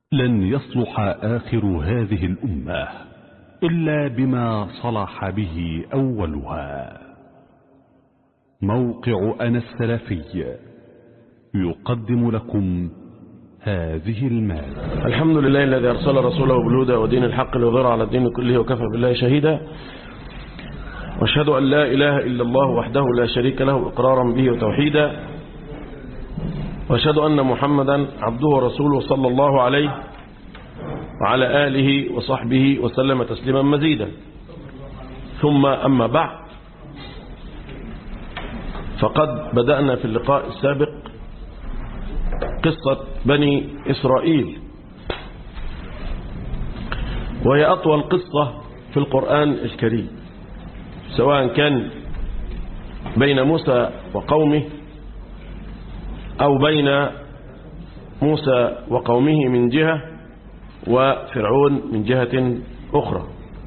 لن يصلح آخر هذه الأمة إلا بما صلح به أولها موقع أنا السلفي يقدم لكم هذه المادة الحمد لله الذي أرسل رسوله بالهدى ودين الحق ليظهر على الدين كله وكفى بالله شهيدا واشهد أن لا إله إلا الله وحده لا شريك له إقرارا به وتوحيدا واشهد أن محمدا عبده ورسوله صلى الله عليه وعلى آله وصحبه وسلم تسليما مزيدا ثم أما بعد فقد بدأنا في اللقاء السابق قصة بني إسرائيل وهي أطول قصة في القرآن الكريم سواء كان بين موسى وقومه أو بين موسى وقومه من جهة وفرعون من جهة أخرى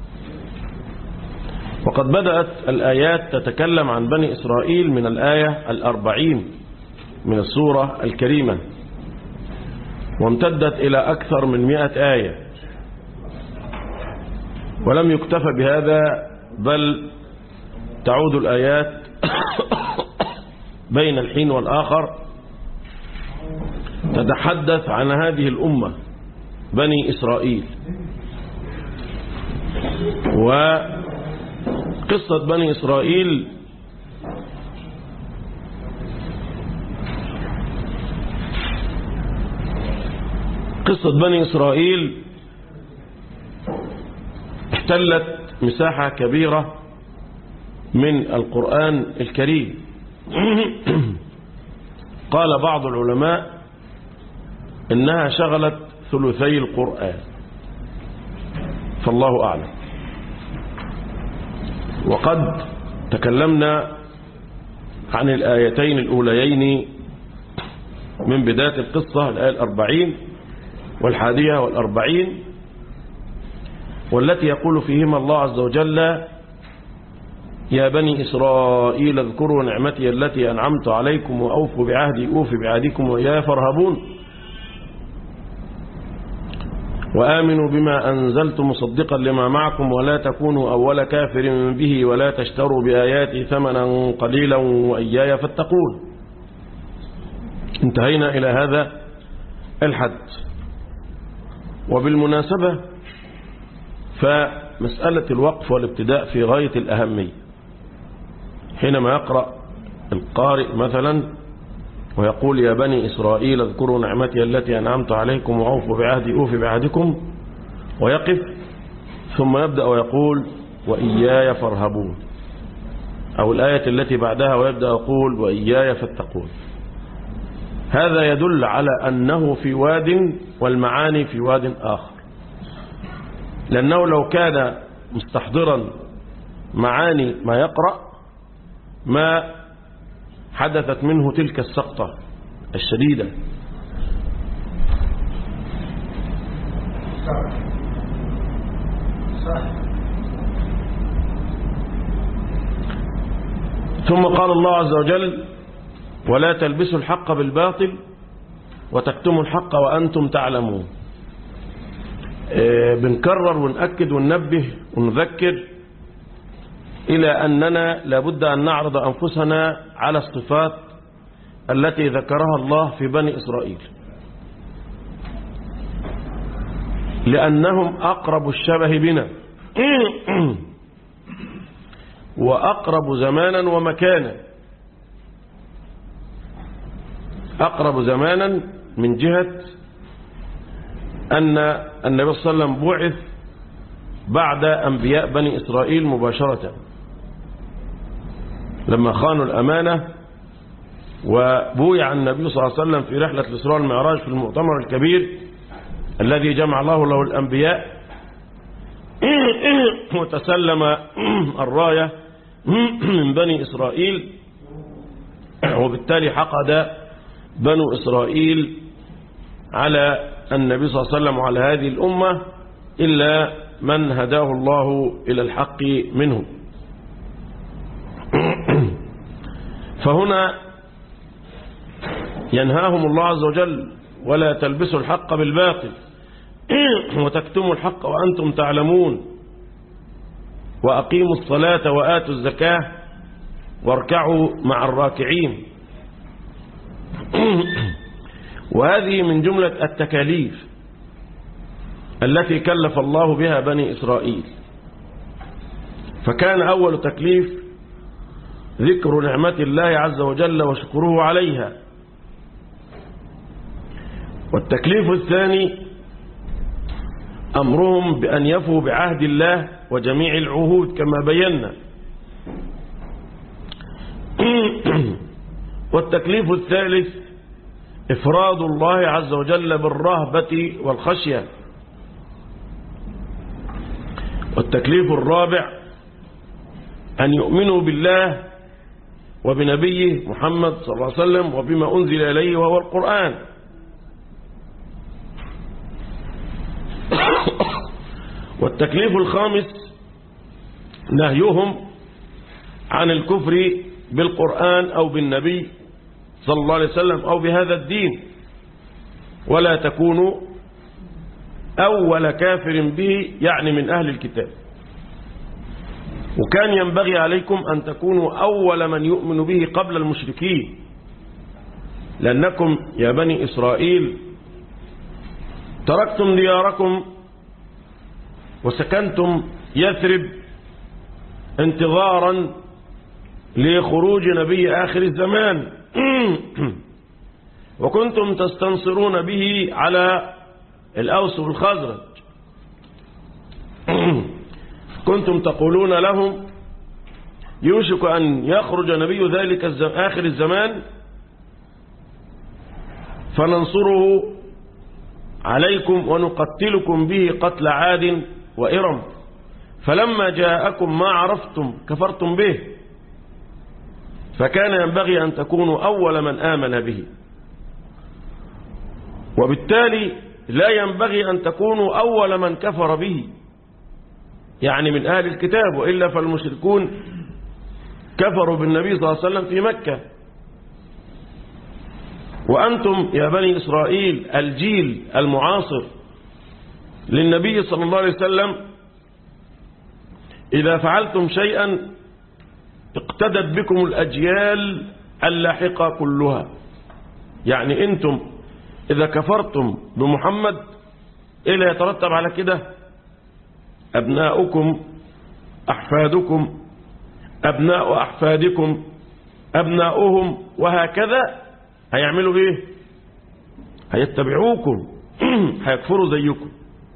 وقد بدأت الآيات تتكلم عن بني إسرائيل من الآية الأربعين من السورة الكريمة وامتدت إلى أكثر من مئة آية ولم يكتفى بهذا بل تعود الآيات بين الحين والآخر تتحدث عن هذه الأمة بني إسرائيل وقصة بني إسرائيل قصة بني إسرائيل احتلت مساحة كبيرة من القرآن الكريم قال بعض العلماء إنها شغلت ثلثي القرآن فالله أعلم وقد تكلمنا عن الآيتين الأوليين من بداية القصة الآية الأربعين والحادية والأربعين والتي يقول فيهما الله عز وجل يا بني إسرائيل اذكروا نعمتي التي أنعمت عليكم وأوفوا بعهدي أوف بعهدكم وإياي فارهبون وآمنوا بما أنزلت مصدقا لما معكم ولا تكونوا أول كافر به ولا تشتروا بآياتي ثمنا قليلا وإياي فاتقون انتهينا إلى هذا الحد وبالمناسبة فمسألة الوقف والابتداء في غاية الأهمية حينما يقرأ القارئ مثلا ويقول يا بني إسرائيل اذكروا نعمتي التي أنعمت عليكم وأوفوا بعهدي أوف بعهدكم ويقف ثم يبدأ ويقول وإياي فارهبون أو الآية التي بعدها ويبدأ يقول وإياي فاتقون هذا يدل على أنه في واد والمعاني في واد آخر لأنه لو كان مستحضرا معاني ما يقرأ ما حدثت منه تلك السقطة الشديدة ثم قال الله عز وجل ولا تلبسوا الحق بالباطل وتكتموا الحق وأنتم تعلمون بنكرر ونأكد وننبه ونذكر إلى أننا لابد أن نعرض أنفسنا على الصفات التي ذكرها الله في بني إسرائيل لأنهم أقرب الشبه بنا وأقرب زمانا ومكانا أقرب زمانا من جهة أن النبي صلى الله عليه وسلم بعث بعد أنبياء بني إسرائيل مباشرة لما خانوا الأمانة وبويع النبي صلى الله عليه وسلم في رحلة الإسراء والمعراج في المؤتمر الكبير الذي جمع الله له الأنبياء وتسلم الراية من بني إسرائيل وبالتالي حقد بنو إسرائيل على النبي صلى الله عليه وسلم وعلى هذه الأمة إلا من هداه الله إلى الحق منهم فهنا ينهاهم الله عز وجل ولا تلبسوا الحق بالباطل وتكتموا الحق وأنتم تعلمون وأقيموا الصلاة وآتوا الزكاة واركعوا مع الراكعين وهذه من جملة التكاليف التي كلف الله بها بني إسرائيل فكان أول تكليف ذكر نعمة الله عز وجل وشكره عليها والتكليف الثاني أمرهم بأن يفوا بعهد الله وجميع العهود كما بينا والتكليف الثالث إفراد الله عز وجل بالرهبة والخشية والتكليف الرابع أن يؤمنوا بالله وبنبيه محمد صلى الله عليه وسلم وبما أنزل إليه وهو القرآن والتكليف الخامس نهيهم عن الكفر بالقرآن أو بالنبي صلى الله عليه وسلم أو بهذا الدين ولا تكونوا أول كافر به يعني من أهل الكتاب وكان ينبغي عليكم أن تكونوا أول من يؤمن به قبل المشركين لأنكم يا بني إسرائيل تركتم دياركم وسكنتم يثرب انتظارا لخروج نبي آخر الزمان وكنتم تستنصرون به على الأوس والخزرج كنتم تقولون لهم يوشك أن يخرج نبي ذلك آخر الزمان فننصره عليكم ونقتلكم به قتل عاد وإرم فلما جاءكم ما عرفتم كفرتم به فكان ينبغي أن تكونوا أول من آمن به وبالتالي لا ينبغي أن تكونوا أول من كفر به يعني من أهل الكتاب وإلا فالمشركون كفروا بالنبي صلى الله عليه وسلم في مكة وأنتم يا بني إسرائيل الجيل المعاصر للنبي صلى الله عليه وسلم إذا فعلتم شيئا اقتدت بكم الأجيال اللاحقة كلها يعني أنتم إذا كفرتم بمحمد إيه لا يترتب على كده أبناؤكم أحفادكم أبناء أحفادكم أبناؤهم وهكذا هيعملوا إيه هيتبعوكم هيكفروا زيكم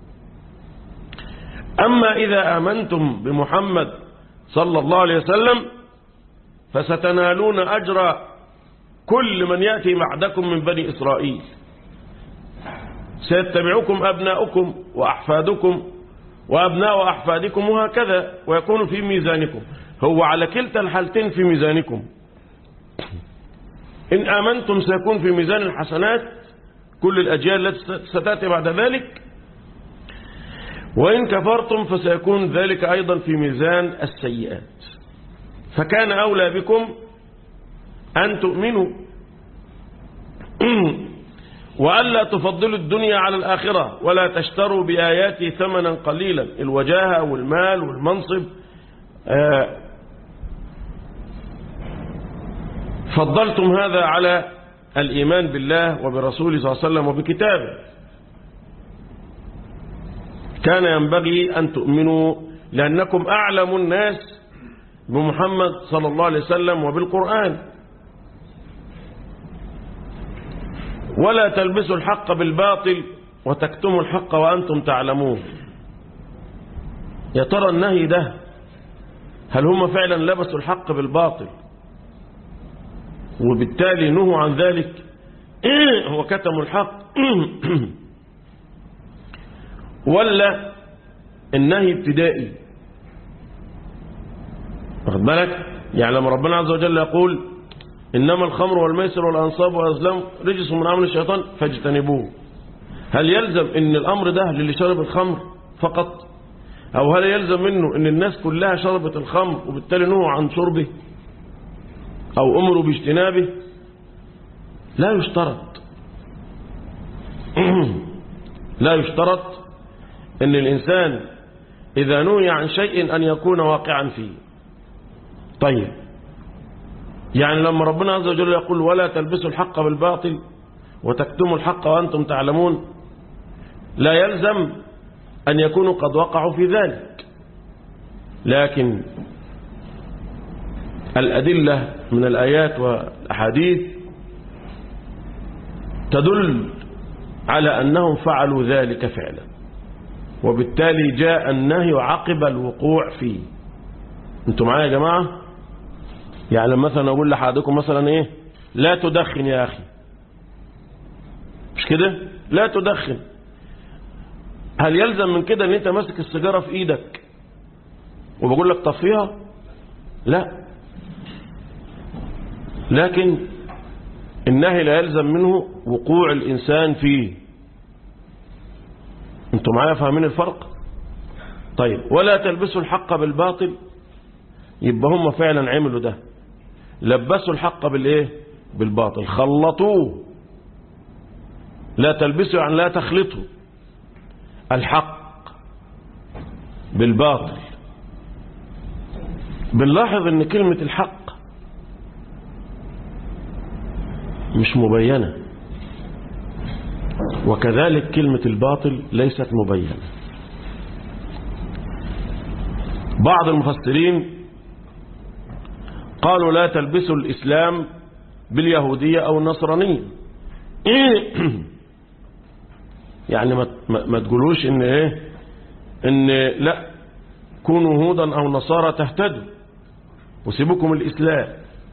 أما إذا آمنتم بمحمد صلى الله عليه وسلم فستنالون أجر كل من يأتي بعدكم من بني إسرائيل سيتبعكم أبناؤكم وأحفادكم وأبناء أحفادكم وهكذا ويكون في ميزانكم هو على كلتا الحالتين في ميزانكم إن آمنتم سيكون في ميزان الحسنات كل الأجيال التي ستأتي بعد ذلك وإن كفرتم فسيكون ذلك أيضا في ميزان السيئات فكان أولى بكم أن تؤمنوا وألا تفضلوا الدنيا على الآخرة ولا تشتروا بآياتي ثمنا قليلا الوجاهة والمال والمنصب فضلتم هذا على الإيمان بالله وبرسوله صلى الله عليه وسلم وبكتابه كان ينبغي أن تؤمنوا لأنكم أعلم الناس بمحمد صلى الله عليه وسلم وبالقرآن ولا تلبسوا الحق بالباطل وتكتموا الحق وأنتم تعلمون يا ترى النهي ده هل هم فعلا لبسوا الحق بالباطل وبالتالي نهوا عن ذلك وكتموا الحق ولا النهي ابتدائي واخد بالك يعني لما ربنا عز وجل يقول إنما الخمر والميسر والأنصاب والأزلام رجس من عمل الشيطان فاجتنبوه هل يلزم ان الأمر ده للي شرب الخمر فقط أو هل يلزم منه ان الناس كلها شربت الخمر وبالتالي نهوا عن شربه أو أمروا باجتنابه لا يشترط لا يشترط ان الانسان اذا نهي عن شيء ان يكون واقعا فيه طيب يعني لما ربنا عز وجل يقول ولا تلبسوا الحق بالباطل وتكتموا الحق وانتم تعلمون لا يلزم ان يكونوا قد وقعوا في ذلك لكن الأدلة من الآيات والأحاديث تدل على أنهم فعلوا ذلك فعلا وبالتالي جاء النهي عقب الوقوع فيه انتوا معايا يا جماعة يعني مثلا أقول لحدكم مثلا إيه لا تدخن يا أخي مش كده لا تدخن هل يلزم من كده ان انت ماسك السيجارة في ايدك وبقول لك طفيها لا لكن النهي لا يلزم منه وقوع الإنسان فيه انتوا معايا فاهمين الفرق طيب ولا تلبسوا الحق بالباطل يبقى هم فعلا عملوا ده لبسوا الحق بالايه بالباطل خلطوه لا تلبسوا يعني لا تخلطوا الحق بالباطل بنلاحظ ان كلمة الحق مش مبينة وكذلك كلمة الباطل ليست مبينة بعض المفسرين قالوا لا تلبسوا الإسلام باليهودية أو النصرانية يعني ما, ما تقولوش ان ايه ان لا كونوا هودا او نصارى تهتدوا وسيبكم الاسلام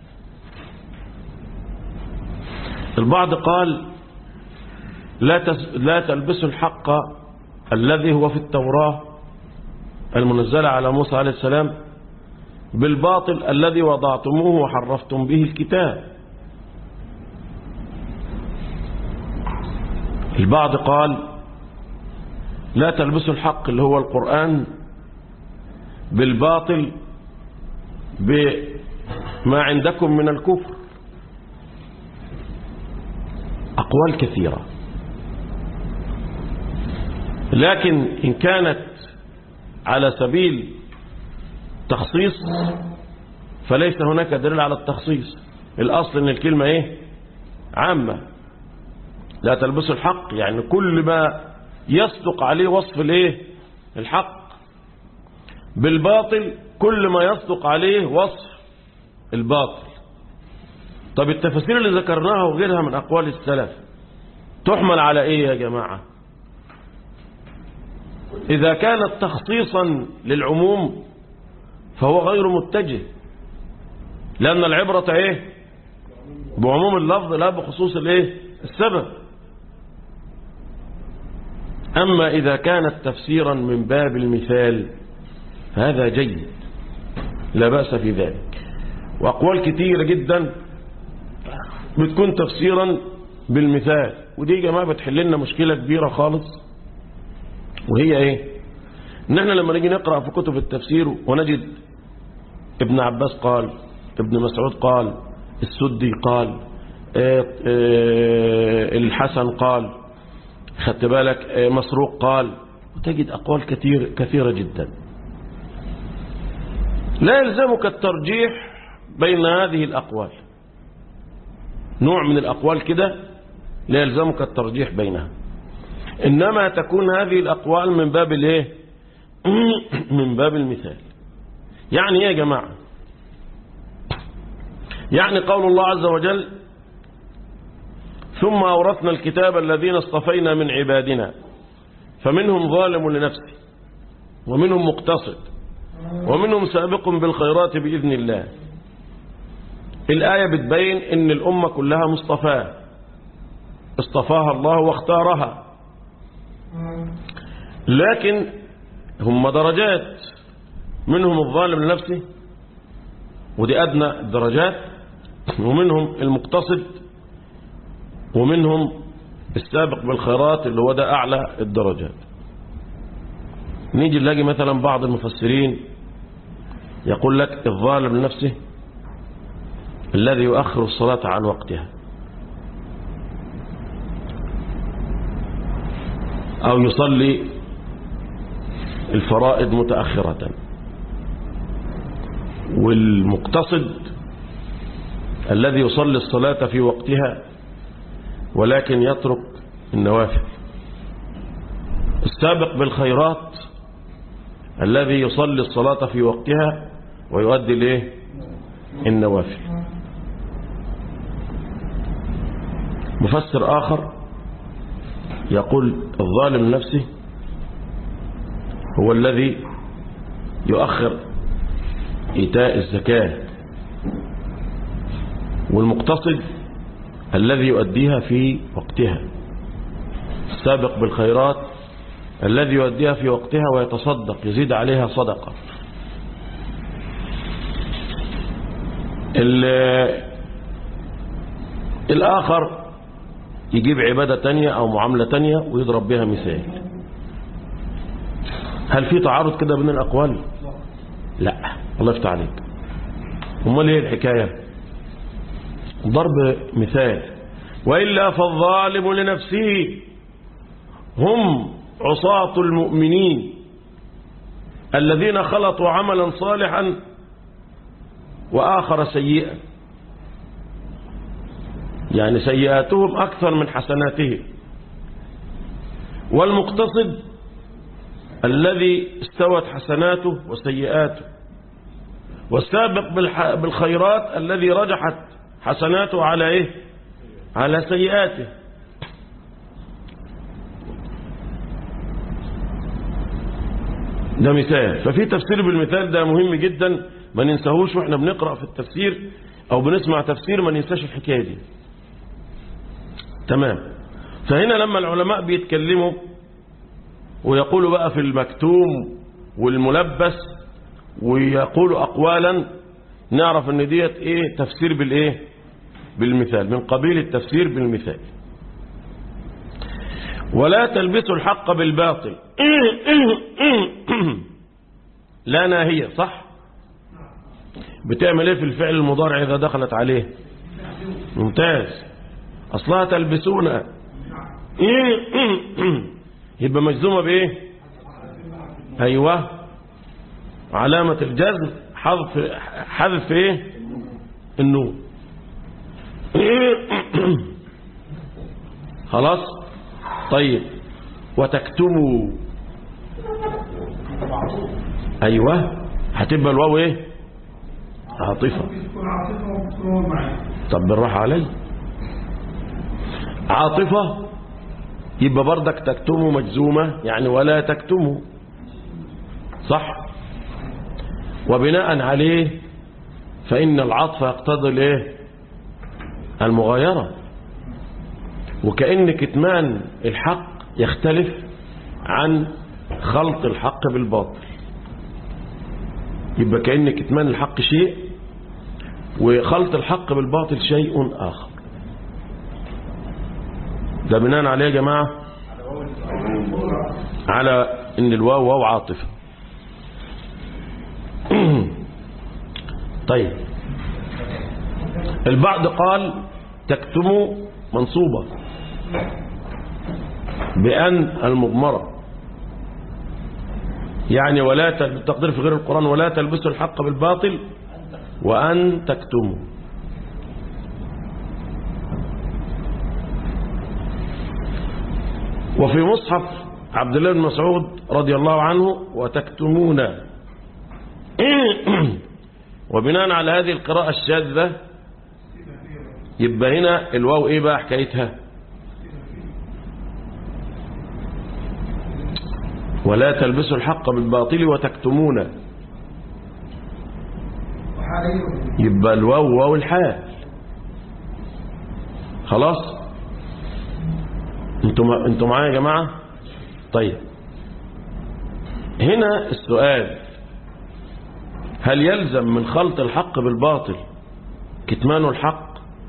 البعض قال لا تس لا تلبسوا الحق الذي هو في التوراة المنزلة على موسى عليه السلام بالباطل الذي وضعتموه وحرفتم به الكتاب البعض قال لا تلبسوا الحق اللي هو القرآن بالباطل بما عندكم من الكفر أقوال كثيرة لكن إن كانت على سبيل تخصيص فليس هناك دليل على التخصيص الأصل أن الكلمة إيه عامة لا تلبسوا الحق يعني كل ما يصدق عليه وصف الايه الحق بالباطل كل ما يصدق عليه وصف الباطل طب التفاسير اللي ذكرناها وغيرها من أقوال السلف تحمل على ايه يا جماعة إذا كانت تخصيصا للعموم فهو غير متجه لأن العبرة ايه بعموم اللفظ لا بخصوص الايه السبب أما إذا كانت تفسيرا من باب المثال هذا جيد لا بأس في ذلك وأقوال كثيرة جدا بتكون تفسيرا بالمثال ودي يا جماعة بتحل لنا مشكلة كبيرة خالص وهي ايه ان احنا لما نيجي نقرأ في كتب التفسير ونجد ابن عباس قال ابن مسعود قال السدي قال اه اه الحسن قال خدت بالك اه مسروق قال وتجد أقوال كثير كثيرة جدا لا يلزمك الترجيح بين هذه الأقوال نوع من الأقوال كده لا يلزمك الترجيح بينها إنما تكون هذه الأقوال من باب الايه من باب المثال يعني ايه يا جماعة يعني قول الله عز وجل ثم أورثنا الكتاب الذين اصطفينا من عبادنا فمنهم ظالم لنفسه ومنهم مقتصد ومنهم سابق بالخيرات بإذن الله الآية بتبين ان الأمة كلها مصطفاة اصطفاها الله واختارها لكن هم درجات منهم الظالم لنفسه ودي أدنى الدرجات ومنهم المقتصد ومنهم السابق بالخيرات اللي هو ده أعلى الدرجات نيجي نلاقي مثلا بعض المفسرين يقول لك الظالم لنفسه الذي يؤخر الصلاة عن وقتها أو يصلي الفرائض متأخرة والمقتصد الذي يصلي الصلاة في وقتها ولكن يترك النوافل السابق بالخيرات الذي يصلي الصلاة في وقتها ويؤدي الايه النوافل مفسر آخر يقول الظالم نفسه هو الذي يؤخر إيتاء الزكاة والمقتصد الذي يؤديها في وقتها السابق بالخيرات الذي يؤديها في وقتها ويتصدق يزيد عليها صدقة الآخر يجيب عبادة تانية أو معاملة تانية ويضرب بها مثال هل في تعارض كده بين الأقوال لا الله يفتح عليك امال ايه الحكاية ضرب مثال وإلا فالظالم لنفسه هم عصاة المؤمنين الذين خلطوا عملا صالحا وآخر سيئا يعني سيئاتهم أكثر من حسناتهم والمقتصد الذي استوت حسناته وسيئاته والسابق بالخيرات الذي رجحت حسناته على ايه على سيئاته ده مثال ففي تفسير بالمثال ده مهم جدا ما ننساهوش واحنا بنقرأ في التفسير او بنسمع تفسير ما ننساش الحكاية دي تمام فهنا لما العلماء بيتكلموا ويقولوا بقى في المكتوم والملبس ويقولوا أقوالا نعرف ان ديت ايه تفسير بالايه بالمثال من قبيل التفسير بالمثال ولا تلبسوا الحق بالباطل لا ناهية صح بتعمل ايه في الفعل المضارع اذا دخلت عليه ممتاز اصلها تلبسون يبقى مجزومة بايه ايوه علامة الجزم حذف حذف ايه النون خلاص طيب وتكتموا ايوه هتبقى الواو ايه عاطفة طب بالراحة علي عاطفة يبقى بردك تكتموا مجزومة يعني ولا تكتموا صح وبناء عليه فإن العطف يقتضي الايه المغايرة وكأن كتمان الحق يختلف عن خلط الحق بالباطل يبقى كأن كتمان الحق شيء وخلط الحق بالباطل شيء آخر ده بناء عليه يا جماعة على ان الواو واو عاطفة طيب البعض قال تكتم منصوبة بأن المضمرة يعني ولا تقدر في غير القرآن ولا تلبسوا الحق بالباطل وأن تكتموا وفي مصحف عبد الله بن مسعود رضي الله عنه وتكتمون وبناء على هذه القراءة الشاذة يبقى هنا الواو ايه بقى حكايتها ولا تلبسوا الحق بالباطل وتكتمون يبقى الواو واو الحال خلاص انتم انتم معايا يا جماعه طيب هنا السؤال هل يلزم من خلط الحق بالباطل كتمان الحق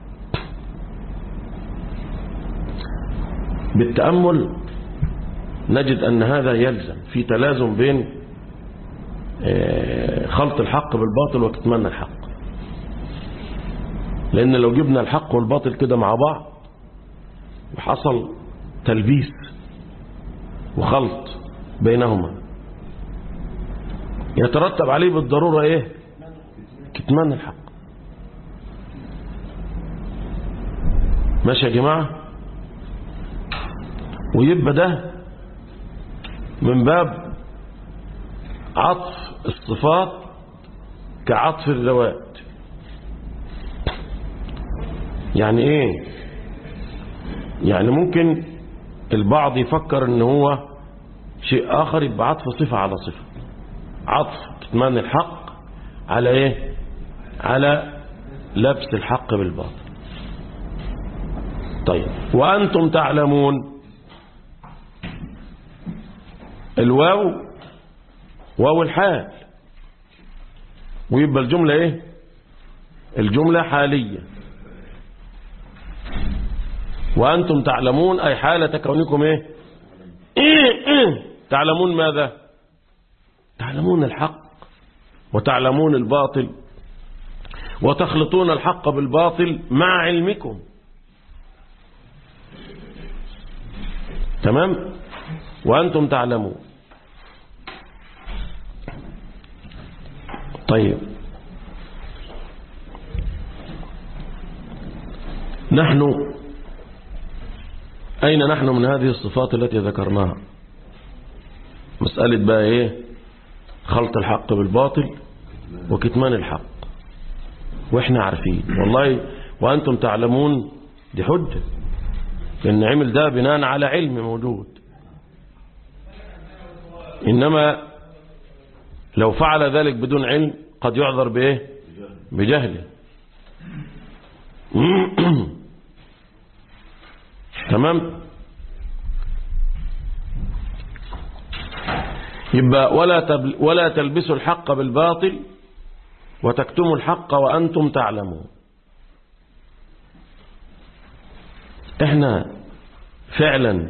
بالتأمل نجد أن هذا يلزم في تلازم بين خلط الحق بالباطل وكتمان الحق لأن لو جبنا الحق والباطل كده مع بعض وحصل تلبيس وخلط بينهما يترتب عليه بالضرورة ايه كتمان الحق ماشي يا جماعة ويبقى ده من باب عطف الصفات كعطف الذوات يعني ايه يعني ممكن البعض يفكر ان هو شيء اخر يبقى عطف صفة على صفة عطف كتمان الحق على ايه على لبس الحق بالباطل طيب وانتم تعلمون الواو واو الحال ويبقى الجملة ايه الجملة حالية وأنتم تعلمون أي حالة كونكم إيه تعلمون ماذا تعلمون الحق وتعلمون الباطل وتخلطون الحق بالباطل مع علمكم تمام وأنتم تعلمون طيب نحن أين نحن من هذه الصفات التي ذكرناها مسألة بقى إيه خلط الحق بالباطل وكتمان الحق وإحنا عارفين والله وأنتم تعلمون دي حجة لأن عمل ده بناء على علم موجود إنما لو فعل ذلك بدون علم قد يعذر بإيه بجهله تمام يبقى ولا تبل ولا تلبسوا الحق بالباطل وتكتموا الحق وأنتم تعلمون احنا فعلا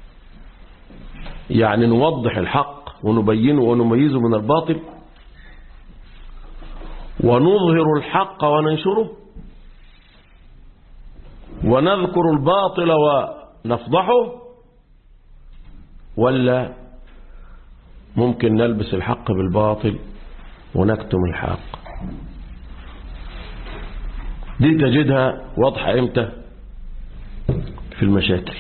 يعني نوضح الحق ونبينه ونميزه من الباطل ونظهر الحق وننشره ونذكر الباطل ونفضحه ولا ممكن نلبس الحق بالباطل ونكتم الحق دي تجدها واضحة امتى في المشاكل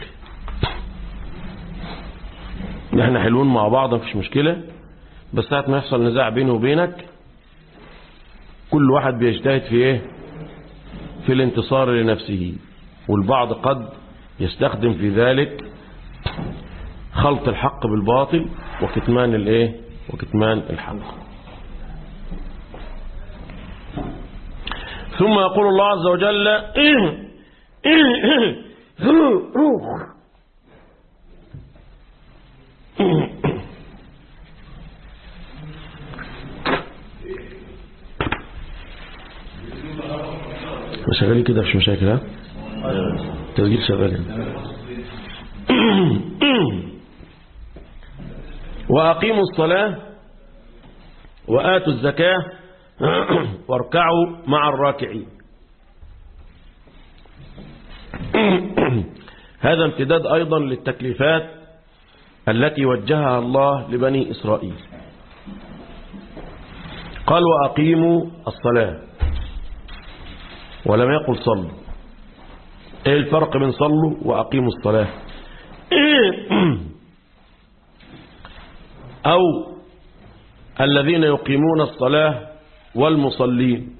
نحن حلوين مع بعض مفيش مشكلة بس ساعة ما يحصل نزاع بيني وبينك كل واحد بيجتهد في ايه في الانتصار لنفسه والبعض قد يستخدم في ذلك خلط الحق بالباطل وكتمان الايه وكتمان الحق ثم يقول الله عز وجل شغالين كده مش مشاكل ها تسجيل شغال وأقيموا الصلاة وآتوا الزكاة واركعوا مع الراكعين هذا امتداد أيضا للتكليفات التي وجهها الله لبني إسرائيل قال وأقيموا الصلاة ولم يقل صلوا ايه الفرق بين صلوا وأقيموا الصلاة أو الذين يقيمون الصلاة والمصلين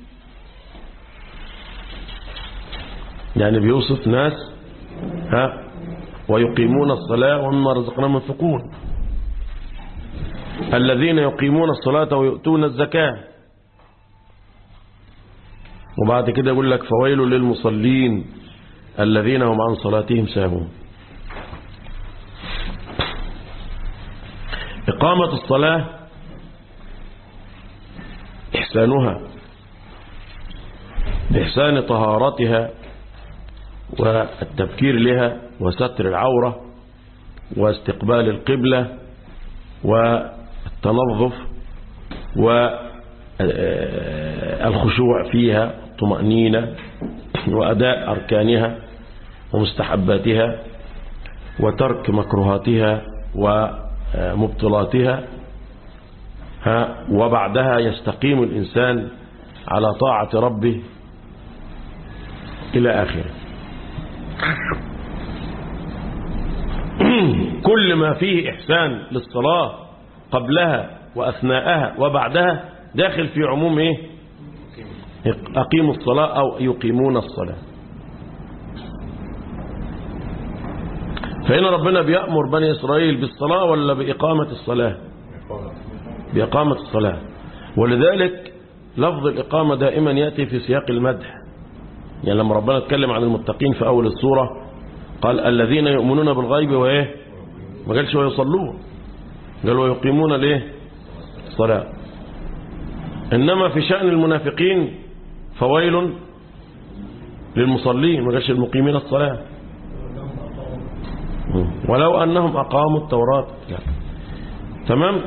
يعني بيوصف ناس ها ويقيمون الصلاة ومما رزقناهم ينفقون الذين يقيمون الصلاة ويؤتون الزكاة وبعد كده يقول لك فويل للمصلين الذين هم عن صلاتهم ساهون إقامة الصلاة إحسانها بإحسان طهارتها والتبكير لها وستر العورة واستقبال القبلة والتنظف والخشوع فيها طمأنينة وأداء أركانها ومستحباتها وترك مكروهاتها ومبطلاتها ها وبعدها يستقيم الإنسان على طاعة ربه إلى آخره كل ما فيه إحسان للصلاة قبلها وأثناءها وبعدها داخل في عموم إيه أقيموا الصلاة أو يقيمون الصلاة فهنا ربنا بيأمر بني إسرائيل بالصلاة ولا بإقامة الصلاة بإقامة الصلاة ولذلك لفظ الإقامة دائما يأتي في سياق المدح يعني لما ربنا اتكلم عن المتقين في أول السورة قال الذين يؤمنون بالغيب وإيه ما قالش ويصلون قال ويقيمون الايه الصلاة إنما في شأن المنافقين فويل للمصلين ما قالش المقيمين الصلاة ولو أنهم أقاموا التوراة لا. تمام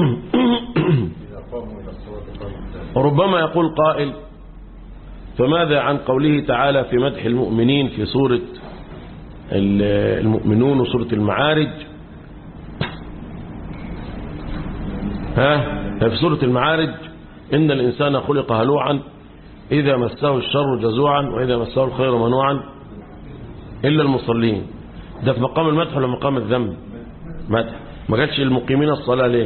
وربما يقول قائل فماذا عن قوله تعالى في مدح المؤمنين في سورة المؤمنون وسورة المعارج ها في سورة المعارج إن الإنسان خلق هلوعا إذا مسه الشر جزوعا وإذا مسه الخير منوعا إلا المصلين ده في مقام المدح ولا مقام الذم مدح ما قالش المقيمين الصلاة ليه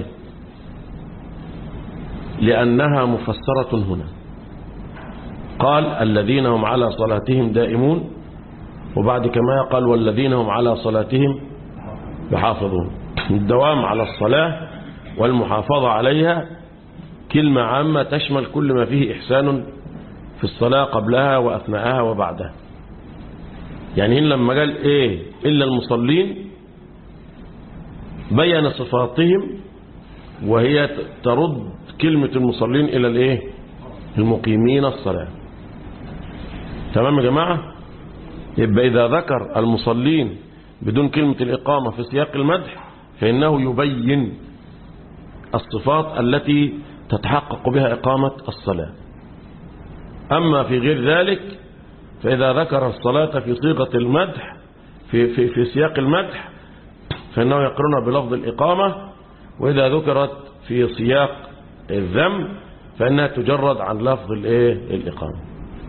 لأنها مفسرة هنا قال الذين هم على صلاتهم دائمون وبعد كما قال والذين هم على صلاتهم يحافظون الدوام على الصلاة والمحافظة عليها كلمة عامة تشمل كل ما فيه إحسان في الصلاة قبلها وأثناءها وبعدها يعني هنا لما قال إيه إلا المصلين بين صفاتهم وهي ترد كلمة المصلين إلى الإيه المقيمين الصلاة تمام يا جماعة يبقى إذا ذكر المصلين بدون كلمة الإقامة في سياق المدح فإنه يبين الصفات التي تتحقق بها إقامة الصلاة أما في غير ذلك فإذا ذكر الصلاة في صيغة المدح في, في, في سياق المدح فإنه يقرنها بلفظ الإقامة وإذا ذكرت في سياق الذم فإنها تجرد عن لفظ الإيه الإقامة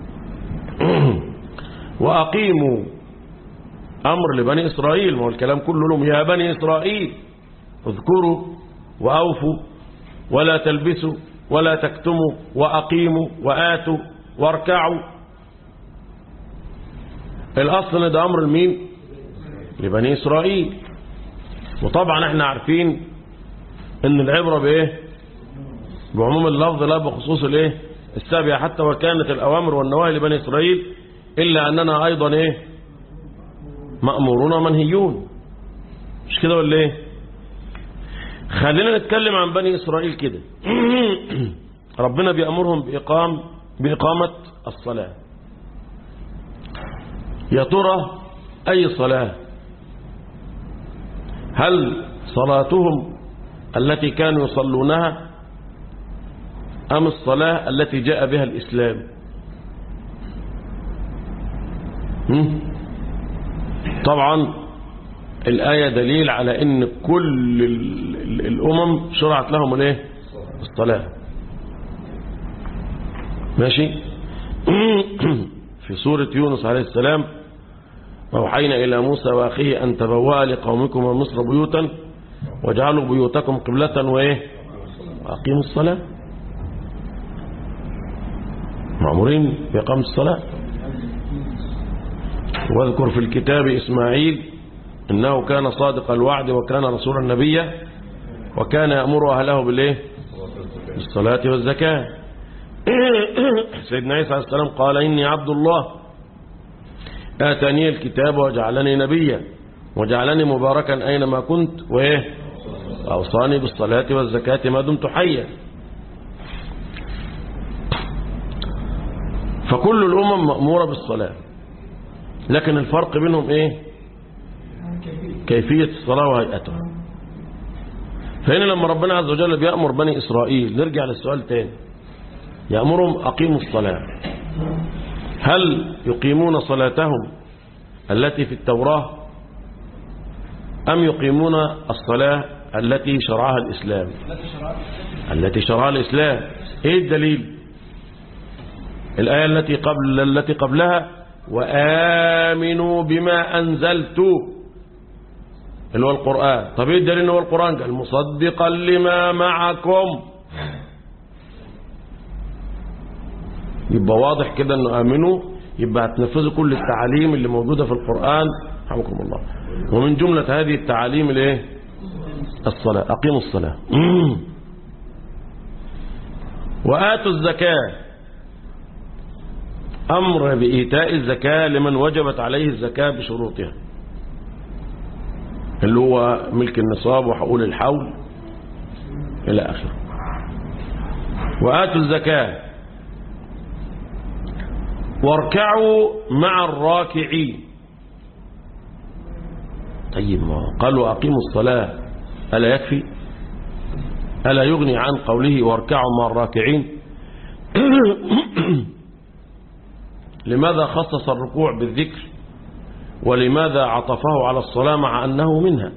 وأقيموا أمر لبني إسرائيل ما هو الكلام كله لهم يا بني إسرائيل اذكروا وأوفوا ولا تلبسوا ولا تكتموا وأقيموا وآتوا واركعوا الأصل ان ده أمر لمين لبني إسرائيل وطبعا احنا عارفين ان العبرة بايه بعموم اللفظ لا بخصوص الايه السابعة حتى وكانت الأوامر والنواهي لبني إسرائيل إلا أننا أيضا ايه مأمورون ومنهيون مش كده ولا ايه خلينا نتكلم عن بني إسرائيل كده ربنا بيأمرهم بإقام بإقامة الصلاة يا ترى أي صلاة هل صلاتهم التي كانوا يصلونها أم الصلاة التي جاء بها الإسلام طبعا الآية دليل على أن كل الأمم شرعت لهم الايه الصلاة ماشي في سورة يونس عليه السلام وأوحينا إلى موسى وأخيه أن تبوأ لقومكم ومصر بيوتا واجعلوا بيوتكم قبلة وإيه وأقيموا الصلاة مأمورين بإقامة الصلاة واذكر في الكتاب إسماعيل إنه كان صادق الوعد وكان رسولا نبيا وكان يأمر أهله بالإيه بالصلاة والزكاة سيدنا عيسى عليه السلام قال إني عبد الله آتاني الكتاب وجعلني نبيا وجعلني مباركا أينما كنت وإيه أوصاني بالصلاة والزكاة ما دمت حيا فكل الأمم مأمورة بالصلاة لكن الفرق بينهم إيه كيفية الصلاة وهيئتها فهنا لما ربنا عز وجل بيأمر بني إسرائيل نرجع للسؤال تاني يأمرهم أقيموا الصلاة هل يقيمون صلاتهم التي في التوراة أم يقيمون الصلاة التي شرعها الإسلام التي شرعها الإسلام إيه الدليل الآية التي قبل التي قبلها وآمنوا بما أنزلت اللي هو القرآن طب إيه الدليل إن هو القرآن قال مصدقا لما معكم يبقى واضح كده انه امنوا يبقى هتنفذوا كل التعاليم اللي موجودة في القرآن رحمكم الله ومن جملة هذه التعاليم الايه الصلاة اقيموا الصلاة وآتوا الزكاة أمر بإيتاء الزكاة لمن وجبت عليه الزكاة بشروطها اللي هو ملك النصاب وحقول الحول إلى آخره وآتوا الزكاة واركعوا مع الراكعين طيب ما قالوا أقيموا الصلاة ألا يكفي ألا يغني عن قوله واركعوا مع الراكعين لماذا خصص الركوع بالذكر ولماذا عطفه على الصلاة مع أنه منها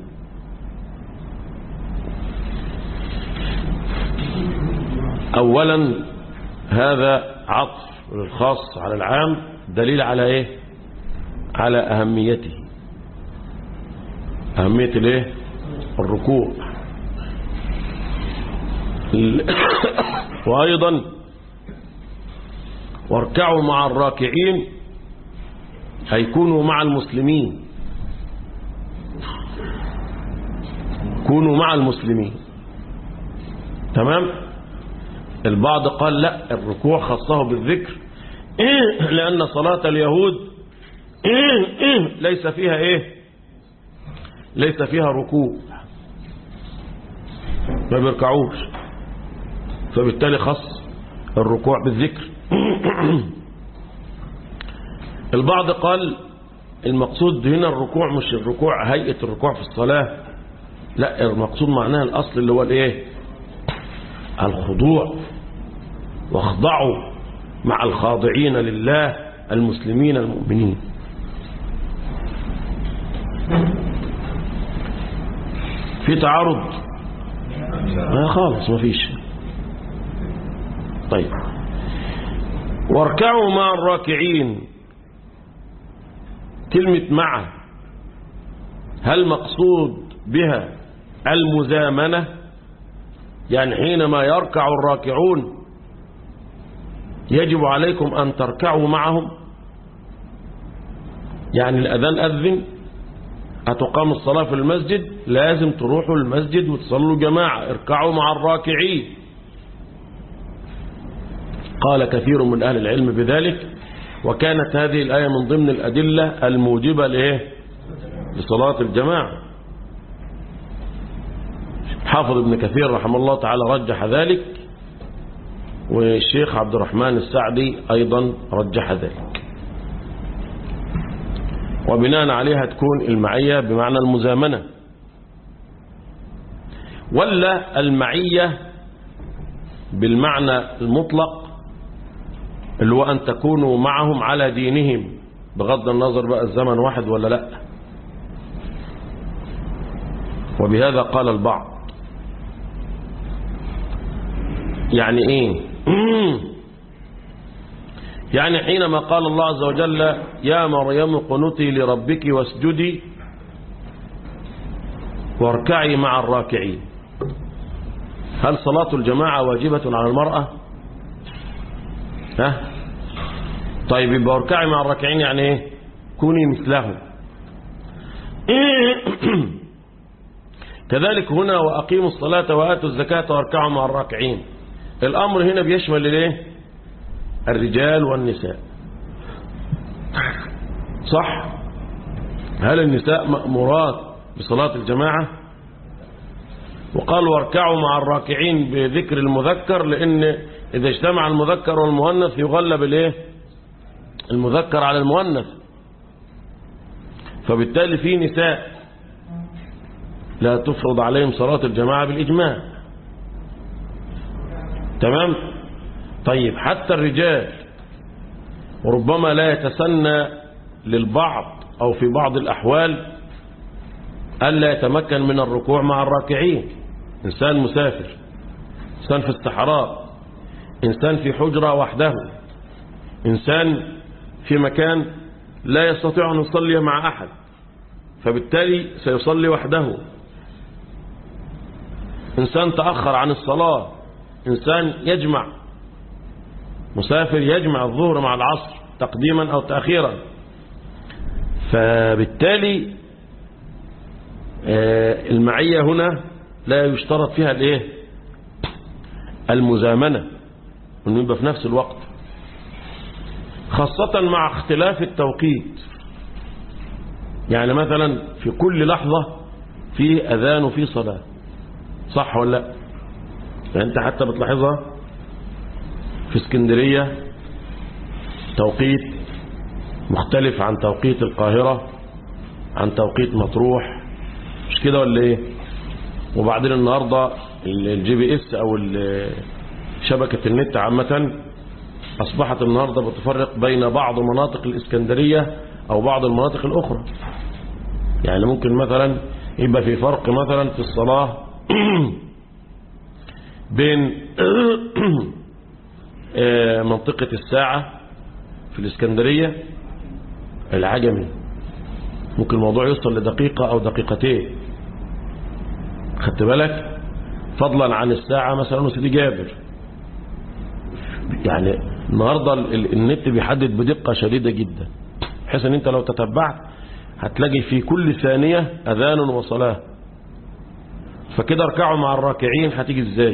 أولا هذا عطف الخاص على العام دليل على ايه على اهميته اهمية الايه الركوع وايضا واركعوا مع الراكعين هيكونوا مع المسلمين كونوا مع المسلمين تمام البعض قال لا الركوع خصه بالذكر لأن صلاة اليهود ليس فيها ايه ليس فيها ركوع ما بيركعوش فبالتالي خص الركوع بالذكر البعض قال المقصود هنا الركوع مش الركوع هيئة الركوع في الصلاة لا المقصود معناها الأصل اللي هو الايه الخضوع واخضعوا مع الخاضعين لله المسلمين المؤمنين في تعارض لا خالص ما فيش طيب واركعوا مع الراكعين كلمة مع هل مقصود بها المزامنة يعني حينما يركع الراكعون يجب عليكم أن تركعوا معهم يعني الأذان أذن أتقام الصلاة في المسجد لازم تروحوا المسجد وتصلوا جماعة اركعوا مع الراكعين قال كثير من أهل العلم بذلك وكانت هذه الآية من ضمن الأدلة الموجبة لإيه لصلاة الجماعة حافظ ابن كثير رحمه الله تعالى رجح ذلك والشيخ عبد الرحمن السعدي أيضا رجح ذلك وبناء عليها تكون المعية بمعنى المزامنة ولا المعية بالمعنى المطلق اللي هو أن تكونوا معهم على دينهم بغض النظر بقى الزمن واحد ولا لا وبهذا قال البعض يعني ايه يعني حينما قال الله عز وجل يا مريم قنتي لربك واسجدي واركعي مع الراكعين هل صلاة الجماعة واجبة على المرأة ها طيب يبقى اركعي مع الراكعين يعني ايه كوني مثلهم كذلك هنا وأقيموا الصلاة وآتوا الزكاة واركعوا مع الراكعين الأمر هنا بيشمل الايه الرجال والنساء صح هل النساء مأمورات بصلاة الجماعة وقال واركعوا مع الراكعين بذكر المذكر لأن إذا اجتمع المذكر والمؤنث يغلب الايه المذكر على المؤنث فبالتالي في نساء لا تفرض عليهم صلاة الجماعة بالإجماع تمام طيب حتى الرجال وربما لا يتسنى للبعض أو في بعض الأحوال ألا يتمكن من الركوع مع الراكعين إنسان مسافر إنسان في الصحراء إنسان في حجرة وحده إنسان في مكان لا يستطيع أن يصلي مع أحد فبالتالي سيصلي وحده إنسان تأخر عن الصلاة إنسان يجمع مسافر يجمع الظهر مع العصر تقديما أو تأخيرا فبالتالي المعية هنا لا يشترط فيها الايه المزامنة انه يبقى في نفس الوقت خاصة مع اختلاف التوقيت يعني مثلا في كل لحظة في أذان وفي صلاة صح ولا لا يعني انت حتى بتلاحظها في اسكندرية توقيت مختلف عن توقيت القاهرة عن توقيت مطروح مش كده ولا ايه وبعدين النهاردة الجي بي اس او شبكة النت عامة اصبحت النهاردة بتفرق بين بعض مناطق الاسكندرية او بعض المناطق الاخرى يعني ممكن مثلا يبقى في فرق مثلا في الصلاة بين منطقة الساعة في الاسكندرية العجمي ممكن الموضوع يوصل لدقيقة أو دقيقتين خدت بالك فضلا عن الساعة مثلا وسيدي جابر يعني النهاردة النت بيحدد بدقة شديدة جدا بحيث ان انت لو تتبعت هتلاقي في كل ثانية أذان وصلاة فكده اركعوا مع الراكعين هتيجي ازاي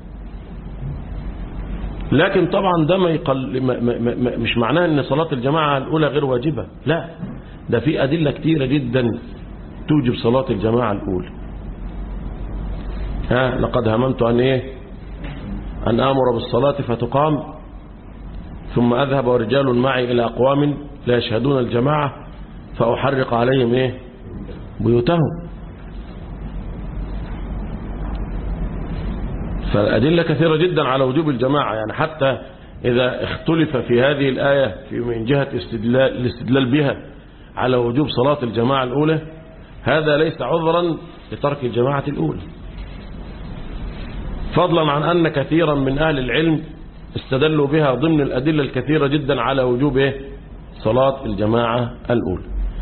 لكن طبعا ده ما يقل ما ما مش معناه ان صلاة الجماعة الأولى غير واجبة لا ده في أدلة كتيرة جدا توجب صلاة الجماعة الأولى ها لقد هممت أن إيه أن آمر بالصلاة فتقام ثم أذهب ورجال معي إلى أقوام لا يشهدون الجماعة فأحرق عليهم إيه بيوتهم فالأدلة كثيرة جدا على وجوب الجماعة يعني حتى إذا اختلف في هذه الآية في من جهة استدلال الاستدلال بها على وجوب صلاة الجماعة الأولى هذا ليس عذرا لترك الجماعة الأولى فضلا عن أن كثيرا من أهل العلم استدلوا بها ضمن الأدلة الكثيرة جدا على وجوب إيه؟ صلاة الجماعة الأولى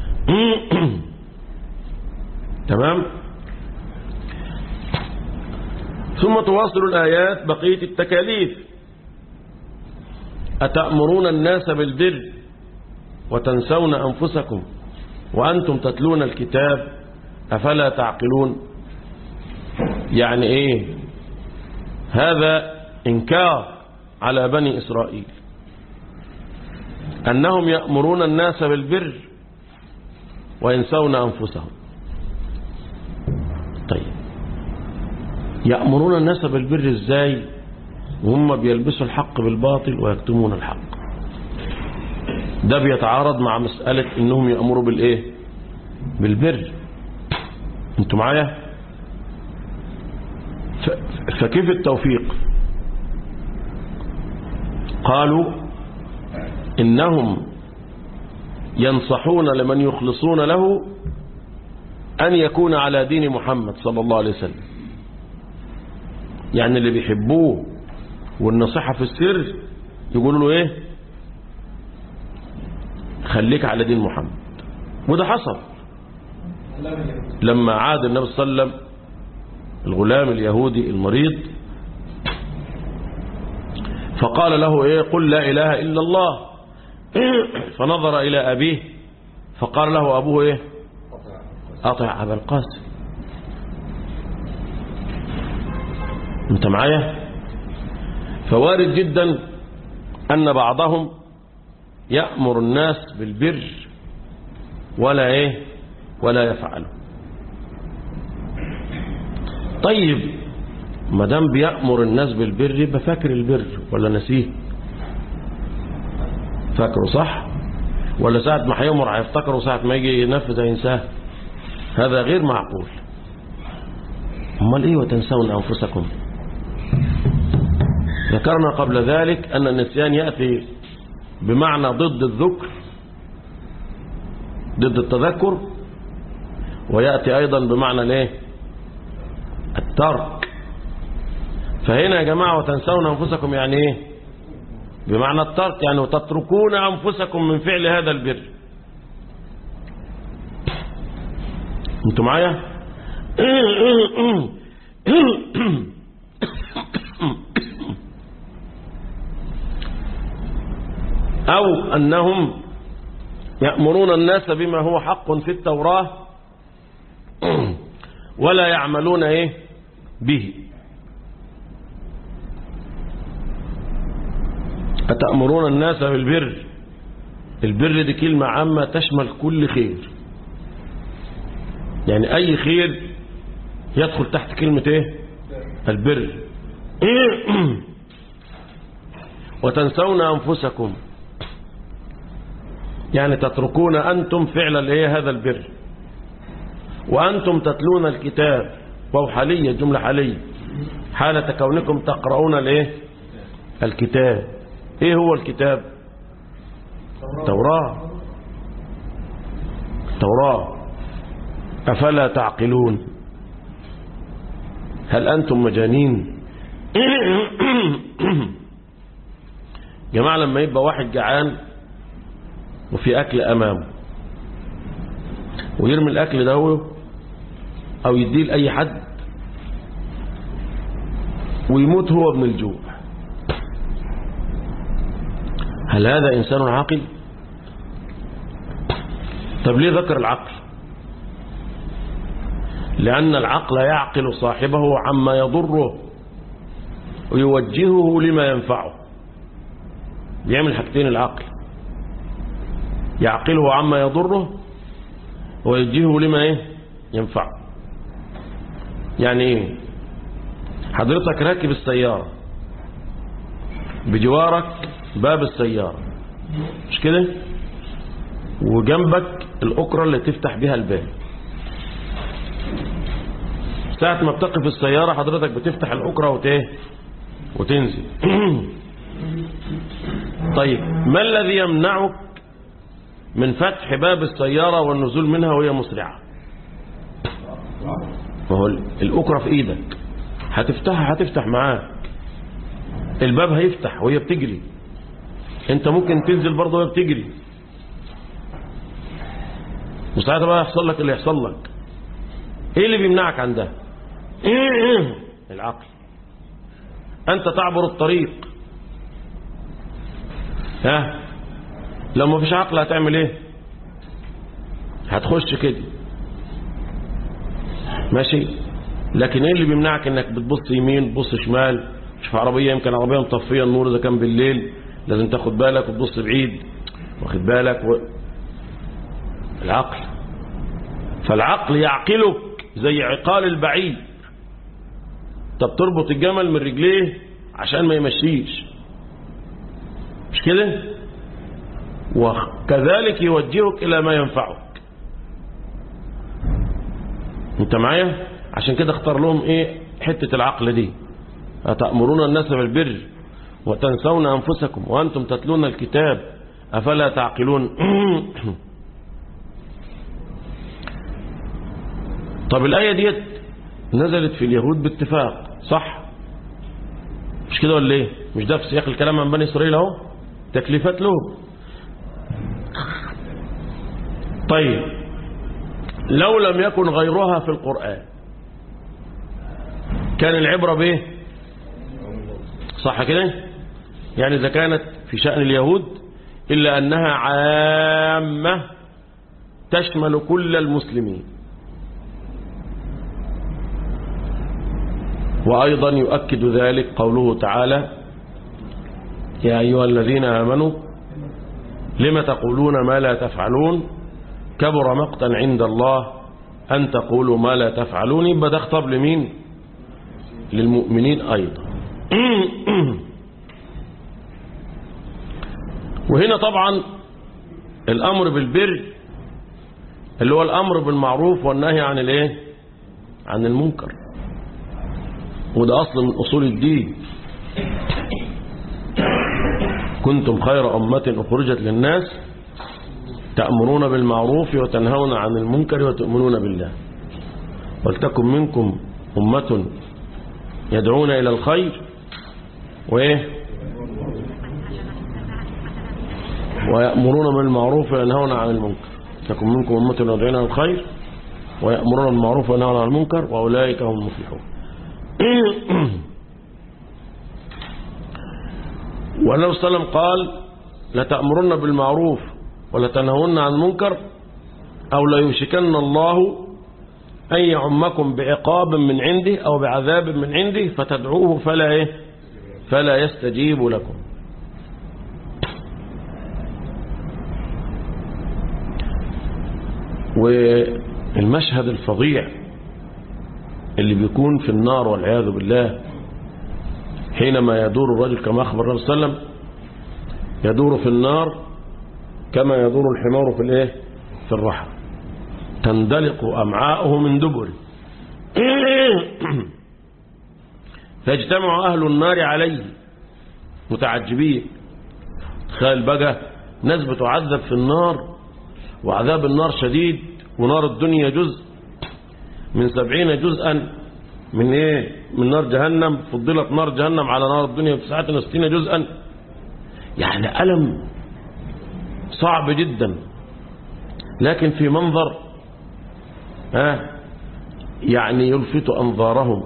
تمام ثم تواصل الآيات بقية التكاليف أتأمرون الناس بالبر وتنسون أنفسكم وأنتم تتلون الكتاب أفلا تعقلون يعني إيه هذا إنكار على بني إسرائيل أنهم يأمرون الناس بالبر وينسون أنفسهم طيب يأمرون الناس بالبر ازاي وهم بيلبسوا الحق بالباطل ويكتمون الحق ده بيتعارض مع مسألة انهم يأمروا بالايه بالبر انتوا معايا فكيف التوفيق قالوا انهم ينصحون لمن يخلصون له ان يكون على دين محمد صلى الله عليه وسلم يعني اللي بيحبوه والنصيحة في السر يقولوا له ايه خليك على دين محمد وده حصل لما عاد النبي صلى الله عليه وسلم الغلام اليهودي المريض فقال له ايه قل لا اله الا الله فنظر الى ابيه فقال له ابوه ايه اطع ابا القاسم انت معايا فوارد جدا ان بعضهم يأمر الناس بالبر ولا ايه ولا يفعله طيب ما دام بيأمر الناس بالبر يبقى فاكر البر ولا نسيه فاكره صح ولا ساعة ما هيمر هيفتكره ساعة ما يجي ينفذ ينساه هذا غير معقول امال ايه وتنسون انفسكم ذكرنا قبل ذلك أن النسيان يأتي بمعنى ضد الذكر ضد التذكر ويأتي أيضا بمعنى الايه الترك فهنا يا جماعة وتنسون أنفسكم يعني ايه بمعنى الترك يعني وتتركون أنفسكم من فعل هذا البر انتوا معايا أو أنهم يأمرون الناس بما هو حق في التوراة ولا يعملون إيه به أتأمرون الناس بالبر البر دي كلمة عامة تشمل كل خير يعني أي خير يدخل تحت كلمة إيه البر وتنسون أنفسكم يعني تتركون أنتم فعل الايه هذا البر وأنتم تتلون الكتاب وهو حالية جملة حالية حالة كونكم تقرؤون الايه الكتاب ايه هو الكتاب توراة توراة أفلا تعقلون هل أنتم مجانين جماعة لما يبقى واحد جعان وفي أكل أمامه ويرمي الأكل ده هو أو يديه لأي حد ويموت هو من الجوع هل هذا إنسان عاقل طب ليه ذكر العقل لأن العقل يعقل صاحبه عما يضره ويوجهه لما ينفعه بيعمل حاجتين العقل يعقله عما يضره ويوجهه لما ايه ينفعه يعني ايه حضرتك راكب السيارة بجوارك باب السيارة مش كده وجنبك الأكرة اللي تفتح بها الباب ساعة ما بتقف السيارة حضرتك بتفتح الأكرة وتيه وتنزل طيب ما الذي يمنعك من فتح باب السيارة والنزول منها وهي مسرعة وهو الأكرة في إيدك هتفتحها هتفتح معاك الباب هيفتح وهي بتجري انت ممكن تنزل برضه وهي بتجري وساعتها بقى يحصل لك اللي يحصل لك ايه اللي بيمنعك عن ده العقل انت تعبر الطريق ها لو ما فيش عقل هتعمل ايه هتخش كده ماشي لكن ايه اللي بيمنعك انك بتبص يمين تبص شمال مش في عربيه يمكن عربيه مطفيه النور اذا كان بالليل لازم تاخد بالك وتبص بعيد واخد بالك و... العقل فالعقل يعقلك زي عقال البعيد طب تربط الجمل من رجليه عشان ما يمشيش مش كده وكذلك يوجهك إلى ما ينفعك انت معايا عشان كده اختار لهم ايه حتة العقل دي أتأمرون الناس بالبر وتنسون أنفسكم وأنتم تتلون الكتاب أفلا تعقلون طب الآية ديت نزلت في اليهود باتفاق صح مش كده ولا ايه مش ده في سياق الكلام عن بني إسرائيل اهو تكليفات له طيب لو لم يكن غيرها في القرآن كان العبرة بايه صح كده يعني إذا كانت في شأن اليهود إلا أنها عامة تشمل كل المسلمين وأيضا يؤكد ذلك قوله تعالى يا أيها الذين آمنوا لم تقولون ما لا تفعلون كبر مقتا عند الله أن تقولوا ما لا تفعلون يبقى ده خطاب لمين للمؤمنين أيضا وهنا طبعا الأمر بالبر اللي هو الأمر بالمعروف والنهي عن الايه عن المنكر وده أصل من أصول الدين كنتم خير أمة أخرجت للناس تأمرون بالمعروف وتنهون عن المنكر وتؤمنون بالله ولتكن منكم أمة يدعون إلى الخير وإيه ويأمرون بالمعروف وينهون عن المنكر تكن منكم أمة يدعون إلى الخير ويأمرون بالمعروف وينهون عن المنكر وأولئك هم المفلحون والنبي صلى الله عليه وسلم قال لتأمرن بالمعروف ولتنهون عن المنكر أو ليوشكن الله أن يعمكم بعقاب من عنده أو بعذاب من عنده فتدعوه فلا إيه فلا يستجيب لكم والمشهد الفظيع اللي بيكون في النار والعياذ بالله حينما يدور الرجل كما أخبر النبي صلى الله عليه وسلم يدور في النار كما يدور الحمار في الايه في الرحم تندلق أمعاؤه من دبر فيجتمع أهل النار عليه متعجبين تخيل بقى ناس بتعذب في النار وعذاب النار شديد ونار الدنيا جزء من سبعين جزءا من ايه من نار جهنم فضلت نار جهنم على نار الدنيا بتسعة وستين جزءا يعني ألم صعب جدا لكن في منظر ها يعني يلفت أنظارهم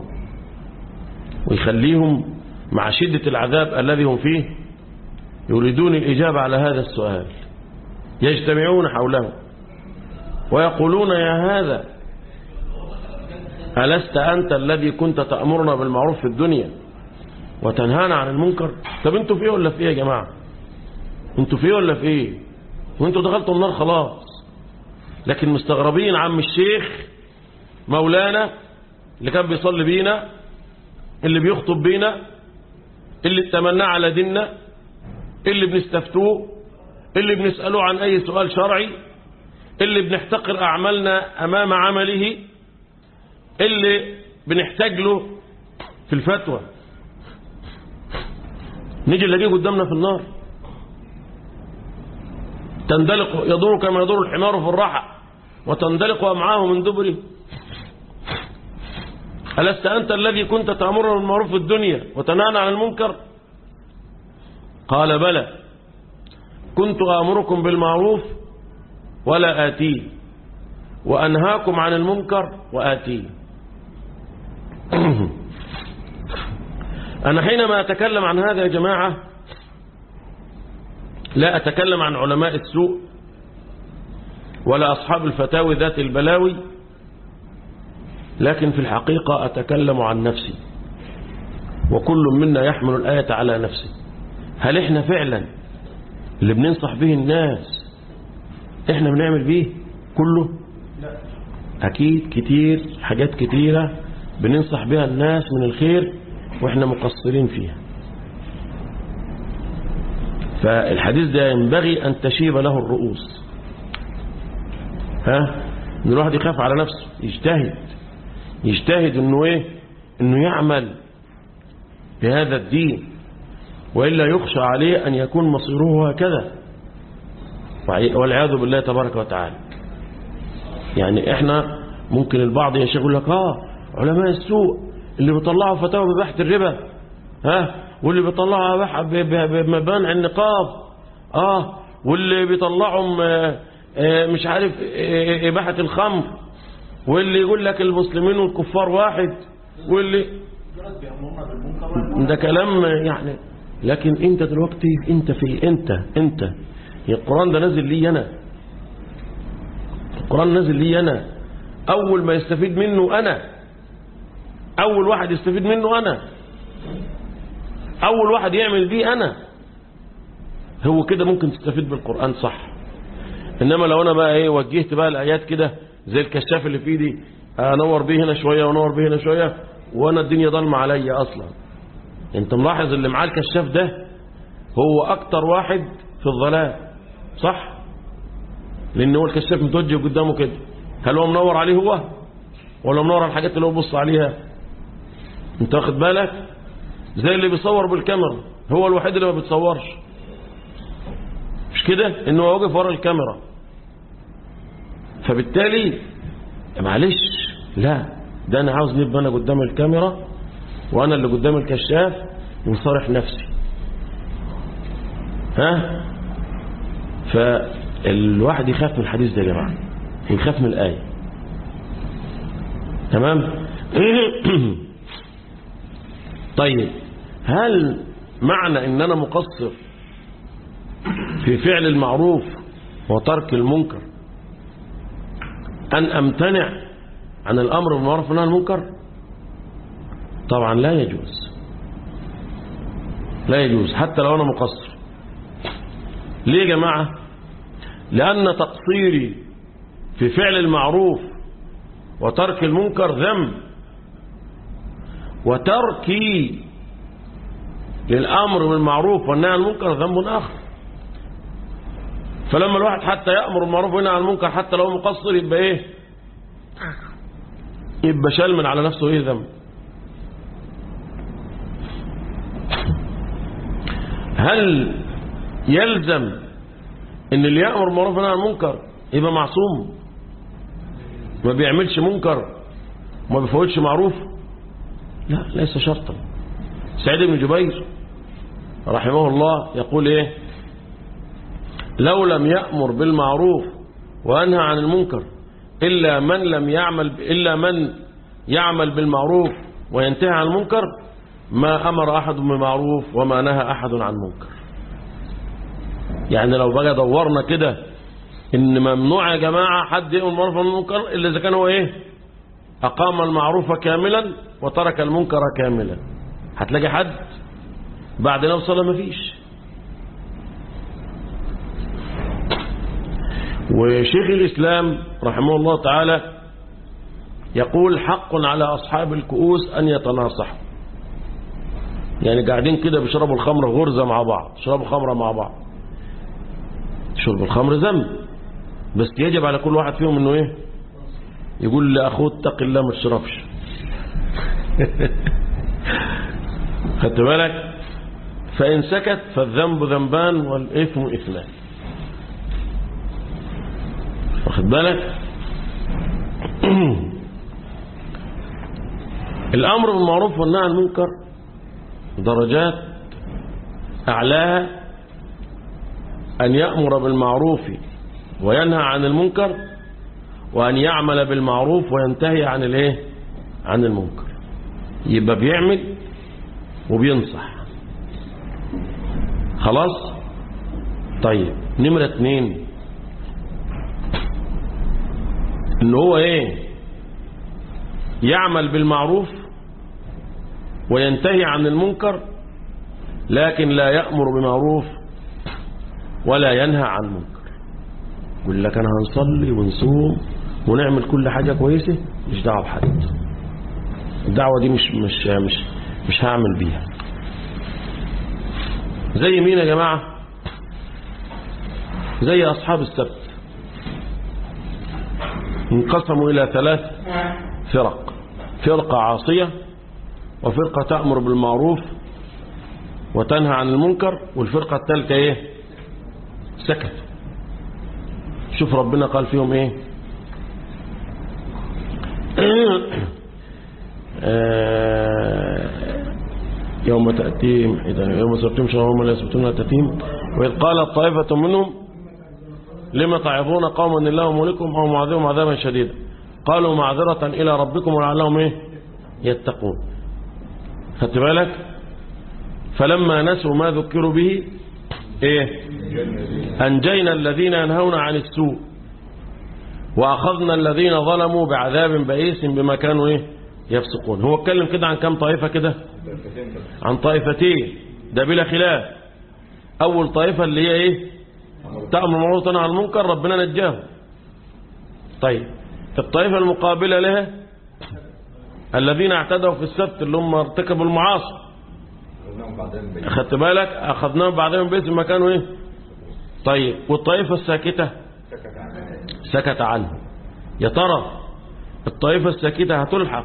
ويخليهم مع شدة العذاب الذي هم فيه يريدون الإجابة على هذا السؤال يجتمعون حوله ويقولون يا هذا ألست أنت الذي كنت تأمرنا بالمعروف في الدنيا وتنهانا عن المنكر طب انتوا في ايه ولا في ايه يا جماعة انتوا في ايه ولا في ايه وانتوا دخلتوا النار خلاص لكن مستغربين عم الشيخ مولانا اللي كان بيصلي بينا اللي بيخطب بينا اللي اتمناه على ديننا اللي بنستفتوه اللي بنسأله عن أي سؤال شرعي اللي بنحتقر أعمالنا أمام عمله اللي بنحتاج له في الفتوى نيجي نلاقيه قدامنا في النار تندلق يدور كما يدور الحمار في الرحى وتندلق أمعاه من دبره ألست أنت الذي كنت تأمرنا بالمعروف في الدنيا وتنهانا عن المنكر قال بلى كنت آمركم بالمعروف ولا آتيه وأنهاكم عن المنكر وآتيه أنا حينما أتكلم عن هذا يا جماعة لا أتكلم عن علماء السوء ولا أصحاب الفتاوي ذات البلاوي لكن في الحقيقة أتكلم عن نفسي وكل منا يحمل الآية على نفسه هل إحنا فعلا اللي بننصح به الناس إحنا بنعمل به كله أكيد كتير حاجات كتيرة بننصح بها الناس من الخير وإحنا مقصرين فيها فالحديث ده ينبغي أن تشيب له الرؤوس ها ان الواحد يخاف على نفسه يجتهد يجتهد انه ايه انه يعمل بهذا الدين وإلا يخشى عليه أن يكون مصيره هكذا والعياذ بالله تبارك وتعالى يعني احنا ممكن البعض يشغل لك اه علماء السوء اللي بيطلعوا فتاوى ببحث الربا ها واللي بيطلعوا بمبانع النقاب اه واللي بيطلعوا مش عارف إباحة الخمر واللي يقول لك المسلمين والكفار واحد واللي ده كلام يعني لكن انت دلوقتي انت في انت انت القرآن ده نازل لي انا القرآن نازل لي انا اول ما يستفيد منه انا اول واحد يستفيد منه انا اول واحد يعمل بيه انا هو كده ممكن تستفيد بالقرآن صح انما لو انا بقى ايه وجهت بقى الايات كده زي الكشاف اللي في ايدي انور بيه هنا شويه وانور بيه هنا شويه وانا الدنيا ضلمه عليا اصلا انت ملاحظ اللي معاه الكشاف ده هو اكتر واحد في الظلام صح لان هو الكشاف متوجه قدامه كده هل هو منور عليه هو ولا منور على الحاجات اللي هو بص عليها انت واخد بالك زي اللي بيصور بالكاميرا هو الوحيد اللي ما بيتصورش مش كده انه واقف ورا الكاميرا فبالتالي معلش لا ده انا عاوز نبقى انا قدام الكاميرا وانا اللي قدام الكشاف وصارح نفسي ها فالواحد يخاف من الحديث ده يا جماعه ويخاف من الايه تمام طيب هل معنى ان انا مقصر في فعل المعروف وترك المنكر ان امتنع عن الامر بالمعروف والنهي عن المنكر طبعا لا يجوز لا يجوز حتى لو انا مقصر ليه يا جماعه لان تقصيري في فعل المعروف وترك المنكر ذنب وتركي للأمر بالمعروف والنهي عن المنكر ذنب آخر فلما الواحد حتى يأمر بالمعروف والنهي عن المنكر حتى لو مقصر يبقى ايه يبقى شال من على نفسه ايه ذنب هل يلزم ان اللي يأمر بالمعروف والنهي عن المنكر يبقى معصوم ما بيعملش منكر وما بيفوتش معروف لا ليس شرطا سعيد بن جبير رحمه الله يقول ايه لو لم يأمر بالمعروف وينهى عن المنكر إلا من لم يعمل إلا من يعمل بالمعروف وينتهي عن المنكر ما أمر أحد بمعروف وما نهى أحد عن منكر يعني لو بقى دورنا كده إن ممنوع يا جماعة حد يأمر بالمعروف والمنكر إلا إذا كان هو إيه أقام المعروف كاملا وترك المنكر كاملا هتلاقي حد بعد نفس صلاة مفيش وشيخ الإسلام رحمه الله تعالى يقول حق على أصحاب الكؤوس أن يتناصحوا يعني قاعدين كده بيشربوا الخمر غرزة مع بعض يشربوا خمرة مع بعض شرب الخمر ذنب بس يجب على كل واحد فيهم انه ايه يقول لأخوه اتق الله ما تشربش خدت بالك فإن سكت فالذنب ذنبان والإثم إثمان واخد بالك الأمر بالمعروف والنهي عن المنكر درجات أعلاها أن يأمر بالمعروف وينهى عن المنكر وأن يعمل بالمعروف وينتهي عن الايه عن المنكر يبقى بيعمل وبينصح خلاص طيب نمرة اتنين ان هو ايه يعمل بالمعروف وينتهي عن المنكر لكن لا يأمر بمعروف ولا ينهى عن منكر يقول لك انا هنصلي ونصوم ونعمل كل حاجة كويسة مش دعوة بحد الدعوة دي مش مش مش مش هعمل بيها زي مين يا جماعة زي أصحاب السبت انقسموا إلى ثلاث فرق فرقة عاصية وفرقة تأمر بالمعروف وتنهى عن المنكر والفرقة الثالثة ايه سكت شوف ربنا قال فيهم ايه يوم تأتيهم يوم سبتهم شهرهم لا يسبتون تأتيهم وإذ قالت طائفة منهم لما تعظون قوما الله ملكهم أو معذبهم عذابا شديدا قالوا معذرة إلى ربكم ولعلهم إيه يتقون خدت بالك فلما نسوا ما ذكروا به إيه أنجينا الذين ينهون عن السوء وأخذنا الذين ظلموا بعذاب بئيس بما كانوا إيه يفسقون هو اتكلم كده عن كم طائفة كده عن طائفتين ده بلا خلاف أول طائفة اللي هي إيه تأمر معروف عن المنكر ربنا نجاه طيب الطائفة المقابلة لها الذين اعتدوا في السبت اللي هم ارتكبوا المعاصي أخذت بالك أخذناهم بعدين باسم ما كانوا إيه طيب والطائفة الساكتة سكت عنه يا ترى الطائفة الساكتة هتلحق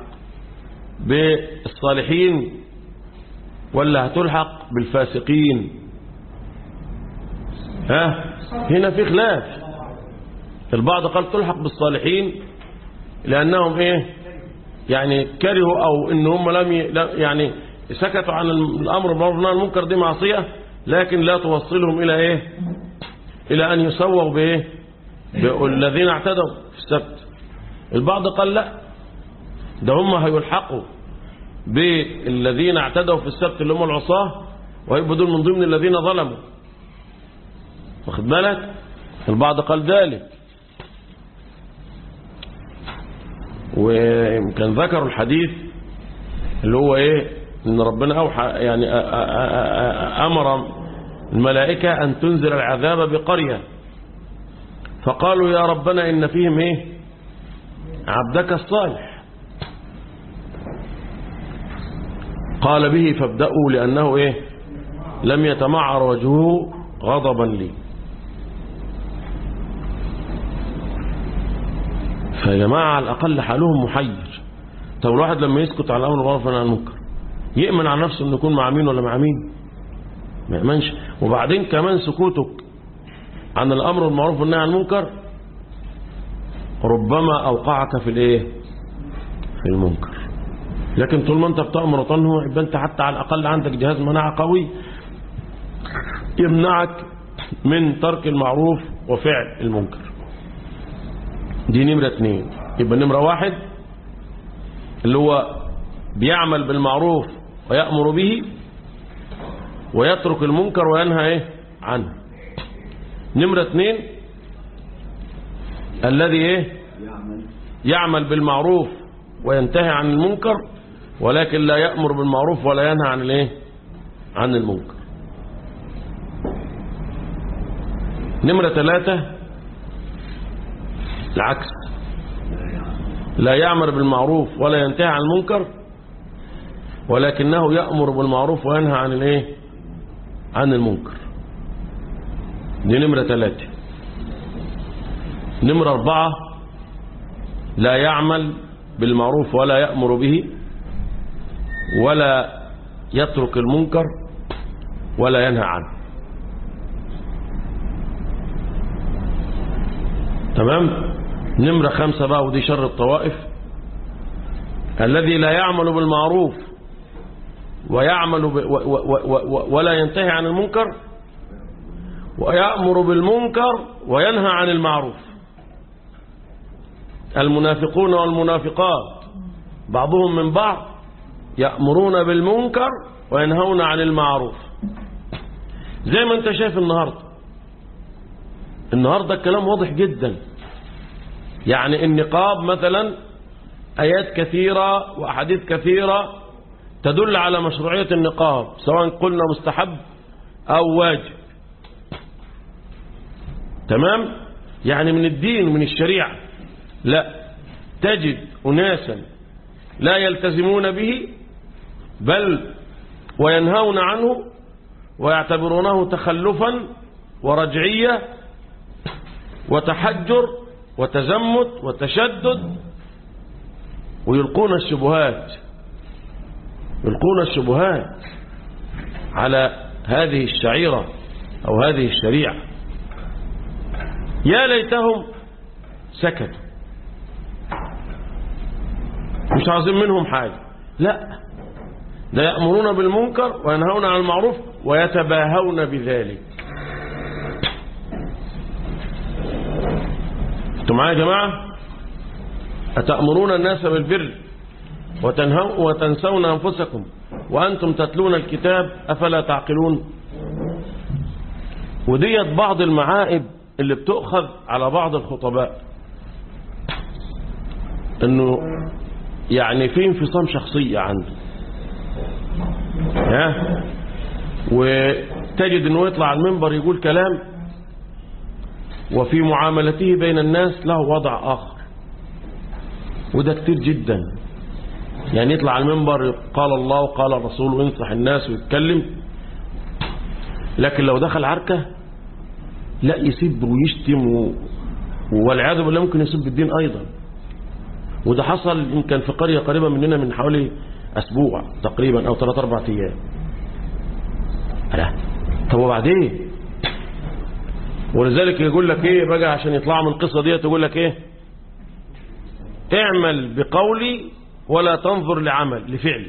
بالصالحين ولا هتلحق بالفاسقين ها هنا في خلاف البعض قال تلحق بالصالحين لأنهم إيه يعني كرهوا أو إن هم لم ي... يعني سكتوا عن الأمر بالمعروف والنهي عن المنكر دي معصية لكن لا توصلهم إلى إيه إلى أن يسووا بإيه بالذين اعتدوا في السبت البعض قال لا ده هم هيلحقوا بالذين اعتدوا في السبت اللي هم العصاه ويبقوا دول من ضمن الذين ظلموا واخد بالك البعض قال ذلك وكان ذكروا الحديث اللي هو ايه ان ربنا اوحى يعني امر الملائكة ان تنزل العذاب بقرية فقالوا يا ربنا ان فيهم ايه عبدك الصالح قال به فابدأوا لأنه إيه لم يتمعر وجهه غضبا لي فيا جماعة على الأقل حالهم محير طب الواحد لما يسكت على الأمر والمعروف عن المنكر يأمن على نفسه أنه يكون مع مين ولا مع مين ما يأمنش وبعدين كمان سكوتك عن الأمر والمعروف والنهي عن المنكر ربما أوقعك في الإيه في المنكر لكن طول ما أنت بتأمر وتنهى يبقى أنت حتى على الأقل عندك جهاز مناعة قوي يمنعك من ترك المعروف وفعل المنكر دي نمرة اتنين يبقى نمرة واحد اللي هو بيعمل بالمعروف ويأمر به ويترك المنكر وينهى ايه عنه نمرة اتنين الذي ايه يعمل بالمعروف وينتهي عن المنكر ولكن لا يأمر بالمعروف ولا ينهى عن الايه عن المنكر نمرة ثلاثة العكس لا يعمل بالمعروف ولا ينتهي عن المنكر ولكنه يأمر بالمعروف وينهى عن الايه عن المنكر دي نمرة ثلاثة نمرة أربعة لا يعمل بالمعروف ولا يأمر به ولا يترك المنكر ولا ينهى عنه تمام نمرة خمسة بقى ودي شر الطوائف الذي لا يعمل بالمعروف ويعمل ب و و و ولا ينتهي عن المنكر ويأمر بالمنكر وينهى عن المعروف المنافقون والمنافقات بعضهم من بعض يأمرون بالمنكر وينهون عن المعروف زي ما انت شايف النهاردة النهاردة الكلام واضح جدا يعني النقاب مثلا آيات كثيرة وأحاديث كثيرة تدل على مشروعية النقاب سواء قلنا مستحب أو واجب تمام يعني من الدين من الشريعة لا تجد أناسا لا يلتزمون به بل وينهون عنه ويعتبرونه تخلفا ورجعية وتحجر وتزمت وتشدد ويلقون الشبهات يلقون الشبهات على هذه الشعيرة أو هذه الشريعة يا ليتهم سكتوا مش عايزين منهم حاجة لا ده يأمرون بالمنكر وينهون عن المعروف ويتباهون بذلك انتم معايا يا جماعة أتأمرون الناس بالبر وتنهوا وتنسون أنفسكم وأنتم تتلون الكتاب أفلا تعقلون وديت بعض المعائب اللي بتؤخذ على بعض الخطباء انه يعني في انفصام شخصية عنده ها وتجد انه يطلع على المنبر يقول كلام وفي معاملته بين الناس له وضع آخر وده كتير جدا يعني يطلع على المنبر قال الله وقال الرسول وينصح الناس ويتكلم لكن لو دخل عركة لا يسب ويشتم و... والعياذ بالله ممكن يسب الدين أيضا وده حصل يمكن في قرية قريبة مننا من حوالي أسبوع تقريبا أو ثلاث أربع أيام لا طب وبعدين ولذلك يقول لك ايه بقى عشان يطلعوا من القصة دي تقول لك ايه اعمل بقولي ولا تنظر لعمل لفعلي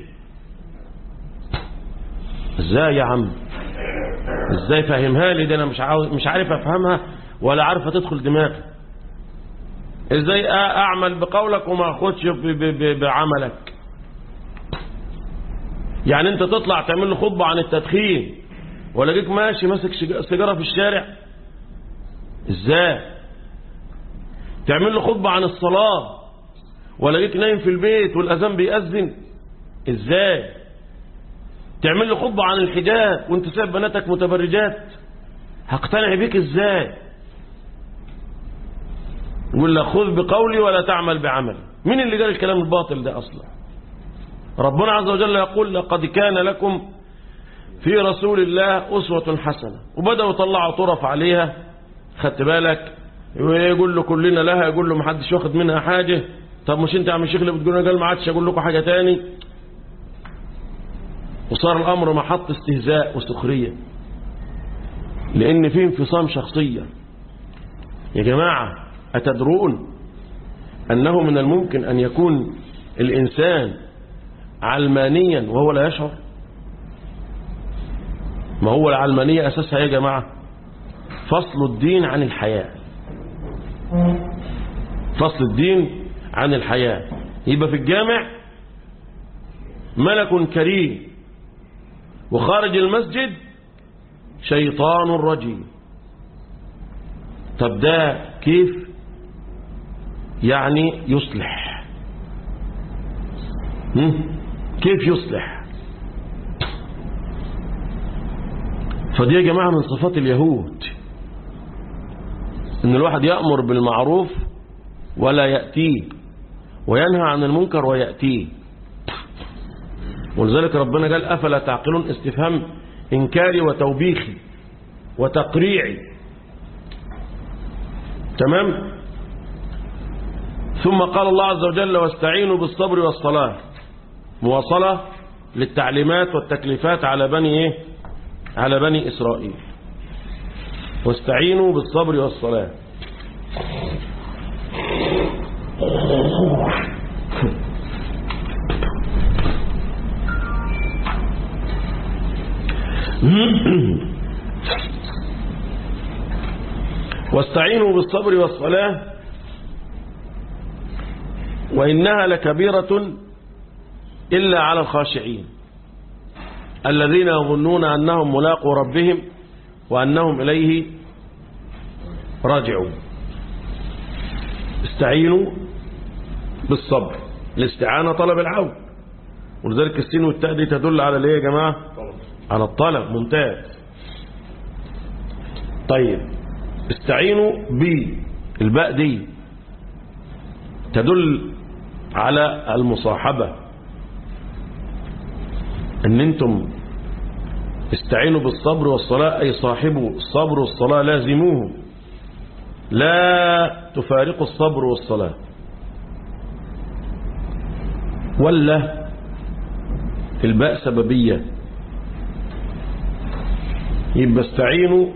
ازاي يا عم ازاي فهمها لي دي انا مش عاوز مش عارف افهمها ولا عارفه تدخل دماغي ازاي اعمل بقولك وما اخدش ب- ب- ب- بعملك يعني انت تطلع تعمل له خطبه عن التدخين ولا جيك ماشي ماسك شج- سيجاره في الشارع ازاي تعمل له خطبه عن الصلاه ولا جيك نايم في البيت والاذان بيأذن ازاي تعمل له خطبه عن الحجاب وانت سايب بناتك متبرجات هقتنع بيك ازاي يقول لك خذ بقولي ولا تعمل بعمل مين اللي قال الكلام الباطل ده اصلا ربنا عز وجل يقول لقد كان لكم في رسول الله أسوة حسنة وبدأوا يطلعوا طرف عليها خدت بالك يقول له كلنا لها يقول له محدش واخد منها حاجة طب مش انت يا عم الشيخ اللي بتقول قال ما عادش اقول لكم حاجة تاني وصار الأمر محط استهزاء وسخرية لأن فيه انفصام شخصية يا جماعة أتدرون أنه من الممكن أن يكون الإنسان علمانيا وهو لا يشعر ما هو العلمانية أساسها يا جماعة فصل الدين عن الحياة فصل الدين عن الحياة يبقى في الجامع ملك كريم وخارج المسجد شيطان رجيم طب ده كيف يعني يصلح هم؟ كيف يصلح فدي يا جماعة من صفات اليهود ان الواحد يأمر بالمعروف ولا يأتيه وينهى عن المنكر ويأتيه ولذلك ربنا قال أفلا تعقلون استفهام إنكاري وتوبيخي وتقريعي تمام ثم قال الله عز وجل واستعينوا بالصبر والصلاة مواصلة للتعليمات والتكليفات على بني إيه؟ على بني إسرائيل واستعينوا بالصبر والصلاة واستعينوا بالصبر والصلاة وإنها لكبيرة إلا على الخاشعين الذين يظنون أنهم ملاقوا ربهم وأنهم إليه راجعون استعينوا بالصبر الاستعانة طلب العون ولذلك السين والتاء دي تدل على الايه يا جماعة على الطلب ممتاز طيب استعينوا بالباء دي تدل على المصاحبة ان انتم استعينوا بالصبر والصلاة اي صاحبوا الصبر والصلاة لازموه لا تفارقوا الصبر والصلاة ولا الباء سببية يبقى استعينوا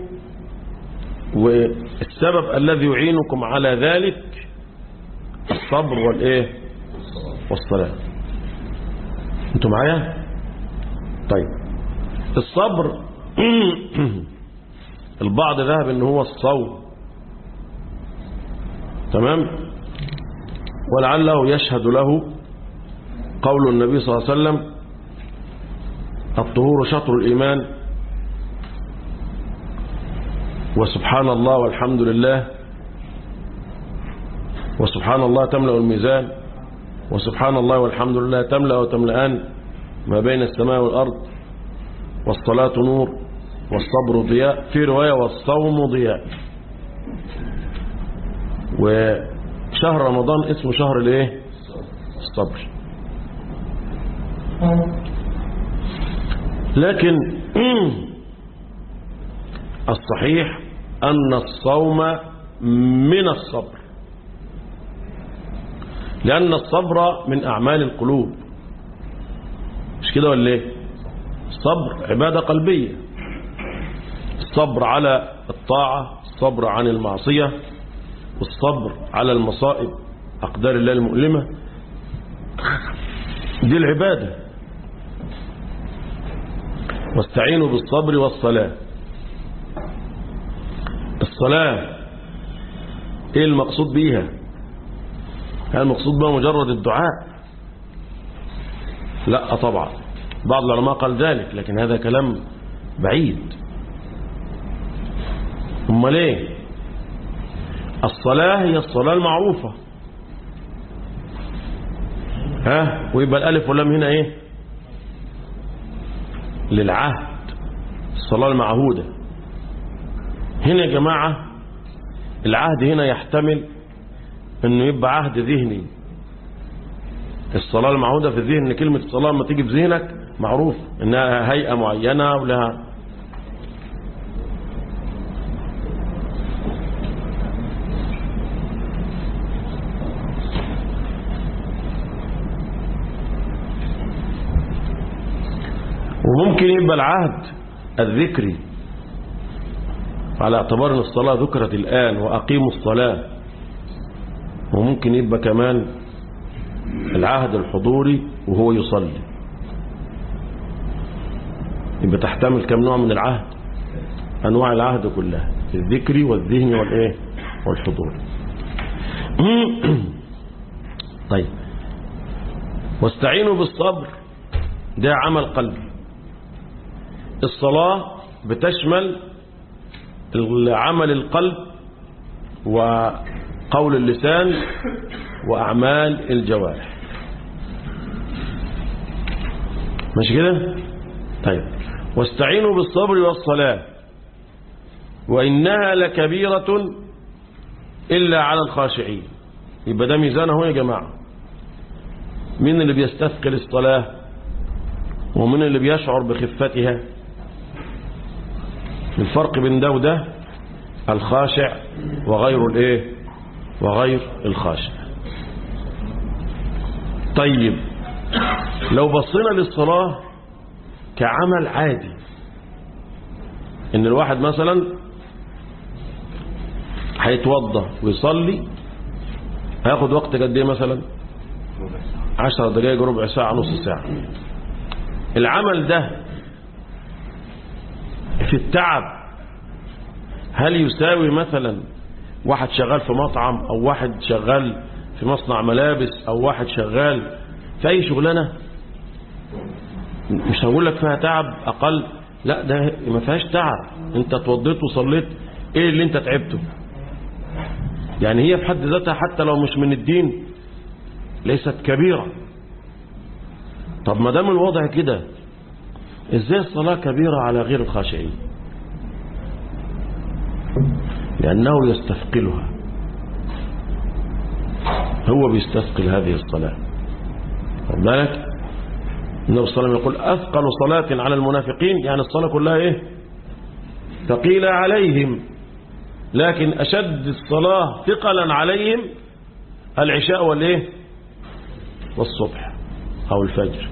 والسبب الذي يعينكم على ذلك الصبر والايه والصلاة انتوا معايا طيب الصبر البعض ذهب ان هو الصوم تمام ولعله يشهد له قول النبي صلى الله عليه وسلم الطهور شطر الإيمان وسبحان الله والحمد لله وسبحان الله تملأ الميزان وسبحان الله والحمد لله تملأ وتملأان ما بين السماء والأرض والصلاة نور والصبر ضياء في رواية والصوم ضياء وشهر رمضان اسمه شهر الايه الصبر لكن الصحيح أن الصوم من الصبر لأن الصبر من أعمال القلوب مش كده ولا ايه الصبر عبادة قلبية الصبر على الطاعة الصبر عن المعصية والصبر على المصائب أقدار الله المؤلمة دي العبادة واستعينوا بالصبر والصلاة الصلاة ايه المقصود بيها هل المقصود بها مجرد الدعاء لا طبعا بعض العلماء قال ذلك لكن هذا كلام بعيد امال ايه الصلاة هي الصلاة المعروفة ها ويبقى الالف واللام هنا ايه للعهد الصلاة المعهودة هنا يا جماعة العهد هنا يحتمل انه يبقى عهد ذهني الصلاة المعهودة في الذهن ان كلمة الصلاة لما تيجي في ذهنك معروف انها هيئة معينة ولها وممكن يبقى العهد الذكري على اعتبار ان الصلاة ذكرت الآن وأقيموا الصلاة وممكن يبقى كمان العهد الحضوري وهو يصلي يبقى تحتمل كم نوع من العهد أنواع العهد كلها الذكري والذهني والإيه والحضوري طيب واستعينوا بالصبر ده عمل قلبي الصلاة بتشمل عمل القلب وقول اللسان وأعمال الجوارح مش كده طيب واستعينوا بالصبر والصلاة وإنها لكبيرة إلا على الخاشعين يبقى ده ميزان اهو يا جماعة مين اللي بيستثقل الصلاة ومن اللي بيشعر بخفتها الفرق بين ده وده الخاشع وغير الايه وغير الخاشع طيب لو بصينا للصلاة كعمل عادي ان الواحد مثلا هيتوضى ويصلي هياخد وقت قد ايه مثلا عشر دقائق ربع ساعة نص ساعة العمل ده في التعب هل يساوي مثلا واحد شغال في مطعم او واحد شغال في مصنع ملابس او واحد شغال في اي شغلانة مش هقول لك فيها تعب اقل لا ده ما فيهاش تعب انت اتوضيت وصليت ايه اللي انت تعبته يعني هي في حد ذاتها حتى لو مش من الدين ليست كبيرة طب ما دام الوضع كده ازاي الصلاة كبيرة على غير الخاشعين لأنه يستثقلها هو بيستثقل هذه الصلاة خد بالك النبي صلى الله عليه وسلم يقول أثقل صلاة على المنافقين يعني الصلاة كلها إيه ثقيلة عليهم لكن أشد الصلاة ثقلا عليهم العشاء والإيه والصبح أو الفجر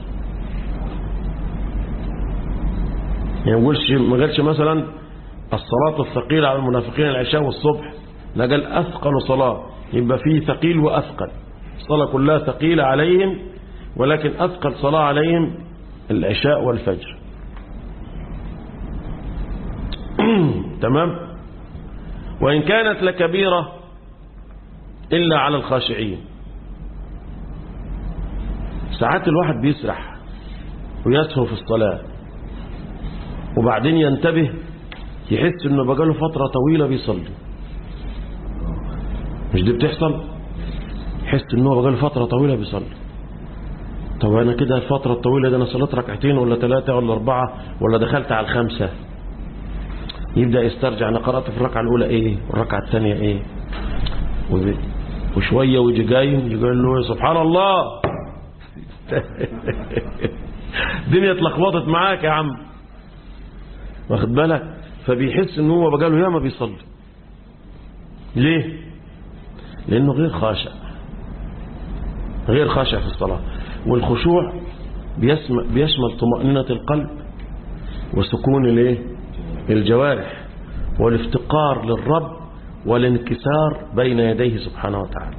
يعني يقولش ما قالش مثلا الصلاة الثقيلة على المنافقين العشاء والصبح لا قال أثقل صلاة يبقى فيه ثقيل وأثقل الصلاة كلها ثقيلة عليهم ولكن أثقل صلاة عليهم العشاء والفجر تمام وإن كانت لكبيرة إلا على الخاشعين ساعات الواحد بيسرح ويسهو في الصلاة وبعدين ينتبه يحس انه بقاله فترة طويلة بيصلي مش دي بتحصل يحس انه بقاله فترة طويلة بيصلي طب انا كده الفترة الطويلة دي انا صليت ركعتين ولا ثلاثة ولا اربعة ولا دخلت على الخمسة يبدأ يسترجع انا قرأت في الركعة الاولى ايه والركعة الثانية ايه وشوية ويجي قايم يقول له سبحان الله الدنيا اتلخبطت معاك يا عم واخد بالك فبيحس ان هو بقاله ياما بيصلي ليه لانه غير خاشع غير خاشع في الصلاة والخشوع بيشمل, بيشمل طمأنينة القلب وسكون الايه الجوارح والافتقار للرب والانكسار بين يديه سبحانه وتعالى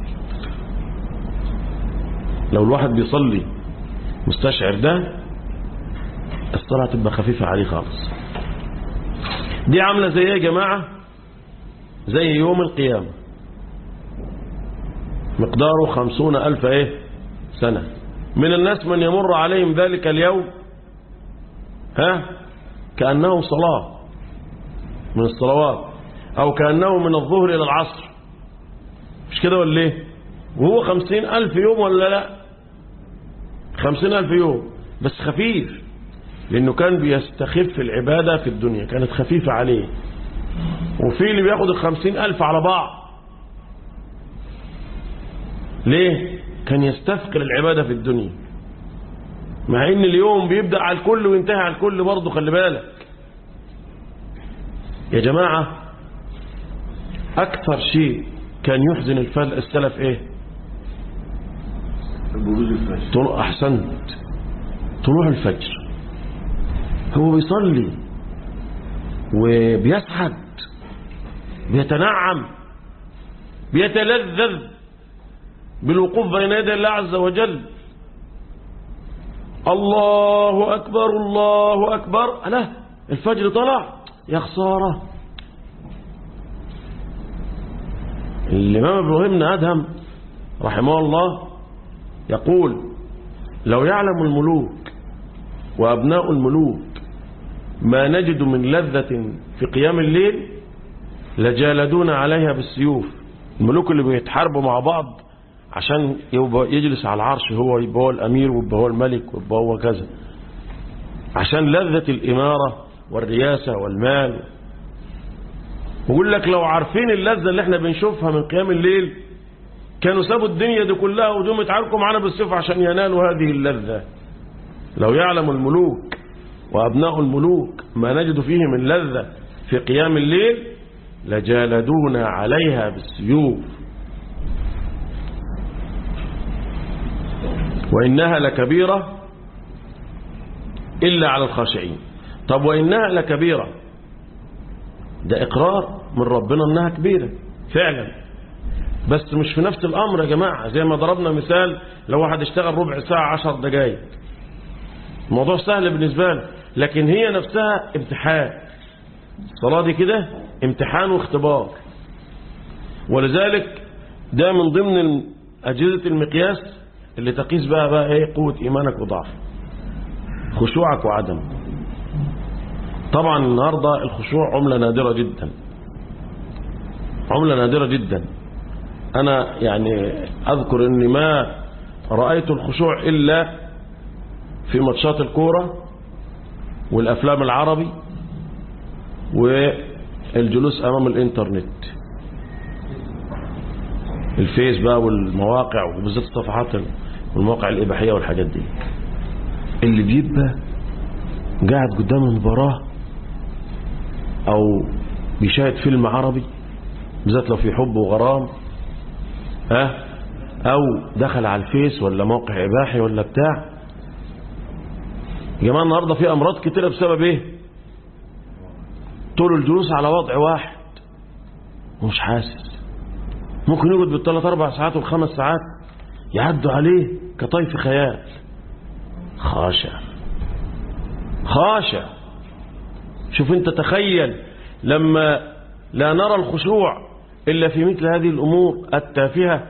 لو الواحد بيصلي مستشعر ده الصلاة تبقى خفيفة عليه خالص دي عاملة زي ايه يا جماعة زي يوم القيامة مقداره خمسون ألف ايه سنة من الناس من يمر عليهم ذلك اليوم ها كأنه صلاة من الصلوات أو كأنه من الظهر إلى العصر مش كده ولا ايه وهو خمسين ألف يوم ولا لا خمسين ألف يوم بس خفيف لأنه كان بيستخف العبادة في الدنيا كانت خفيفة عليه وفي اللي بياخد الخمسين ألف على بعض ليه كان يستثقل العبادة في الدنيا مع ان اليوم بيبدأ على الكل وينتهي على الكل برضه خلي بالك يا جماعة أكثر شيء كان يحزن الفل- السلف إيه بروز الفجر طلوع أحسنت طلوع الفجر هو بيصلي وبيسعد بيتنعم بيتلذذ بالوقوف بين يدي الله عز وجل الله أكبر الله أكبر لا الفجر طلع يا خسارة الإمام إبراهيم بن أدهم رحمه الله يقول لو يعلم الملوك وأبناء الملوك ما نجد من لذة في قيام الليل لجالدون عليها بالسيوف الملوك اللي بيتحاربوا مع بعض عشان يبقى يجلس على العرش هو يبقى هو الأمير ويبقى هو الملك ويبقى هو كذا عشان لذة الإمارة والرياسة والمال ويقول لك لو عارفين اللذة اللي احنا بنشوفها من قيام الليل كانوا سابوا الدنيا دي كلها ودوم يتعاركوا معانا بالسيف عشان ينالوا هذه اللذة لو يعلم الملوك وأبناء الملوك ما نجد فيه من لذة في قيام الليل لجالدونا عليها بالسيوف وإنها لكبيرة إلا على الخاشعين طب وإنها لكبيرة ده إقرار من ربنا إنها كبيرة فعلا بس مش في نفس الأمر يا جماعة زي ما ضربنا مثال لو واحد اشتغل ربع ساعة عشر دقايق الموضوع سهل بالنسبة له لكن هي نفسها امتحان الصلاة دي كده امتحان واختبار ولذلك ده من ضمن أجهزة المقياس اللي تقيس بقى بقى ايه قوة إيمانك وضعفك خشوعك وعدم طبعا النهاردة الخشوع عملة نادرة جدا عملة نادرة جدا أنا يعني أذكر أني ما رأيت الخشوع إلا في ماتشات الكورة والأفلام العربي والجلوس أمام الإنترنت الفيس بقى والمواقع وبالذات الصفحات والمواقع الإباحية والحاجات دي اللي بيبقى قاعد قدام المباراة أو بيشاهد فيلم عربي بالذات لو في حب وغرام ها أو دخل على الفيس ولا موقع إباحي ولا بتاع يا جماعة النهاردة في أمراض كتيرة بسبب إيه طول الجلوس على وضع واحد ومش حاسس ممكن يقعد بالثلاث أربع ساعات والخمس ساعات يعدوا عليه كطيف خيال خاشع خاشع شوف انت تخيل لما لا نرى الخشوع إلا في مثل هذه الأمور التافهة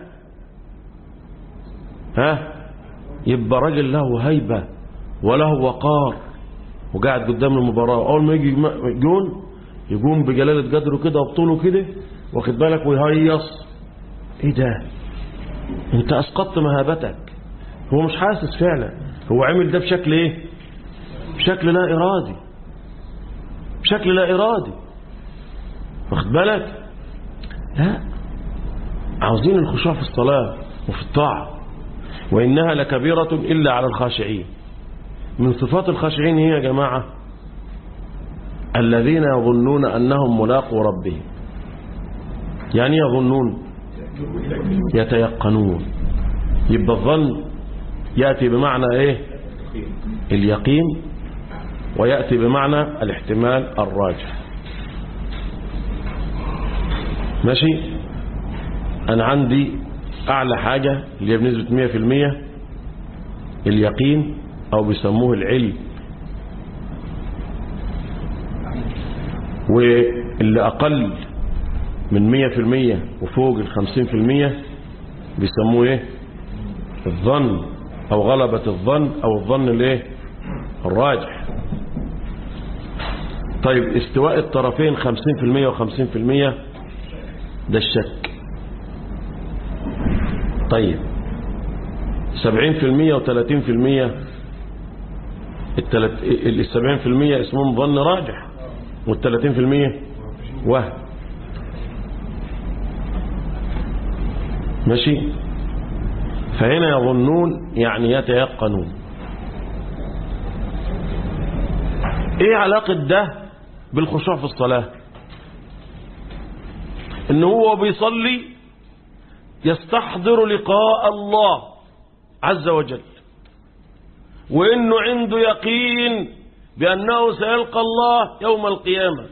ها يبقى راجل له هيبة وله وقار وقاعد قدام المباراة أول ما يجي جون يقوم بجلالة قدره كده وبطوله كده واخد بالك ويهيص ايه ده انت اسقطت مهابتك هو مش حاسس فعلا هو عمل ده بشكل ايه بشكل لا ارادي بشكل لا ارادي واخد بالك لا عاوزين الخشوع في الصلاة وفي الطاعة وإنها لكبيرة إلا على الخاشعين من صفات الخاشعين هي يا جماعة الذين يظنون أنهم ملاقوا ربهم يعني يظنون يتيقنون يبقى الظن يأتي بمعنى ايه اليقين ويأتي بمعنى الاحتمال الراجح ماشي انا عندي اعلى حاجة اللي هي بنسبة 100% اليقين او بيسموه العلم واللي اقل من 100% وفوق ال 50% بيسموه ايه الظن او غلبة الظن او الظن الايه الراجح طيب استواء الطرفين 50% و50% ده الشك طيب 70% و30% التلت... ال 70% اسمهم ظن راجح وال 30% وهم ماشي فهنا يظنون يعني يتيقنون ايه علاقة ده بالخشوع في الصلاة ان هو بيصلي يستحضر لقاء الله عز وجل وانه عنده يقين بانه سيلقى الله يوم القيامة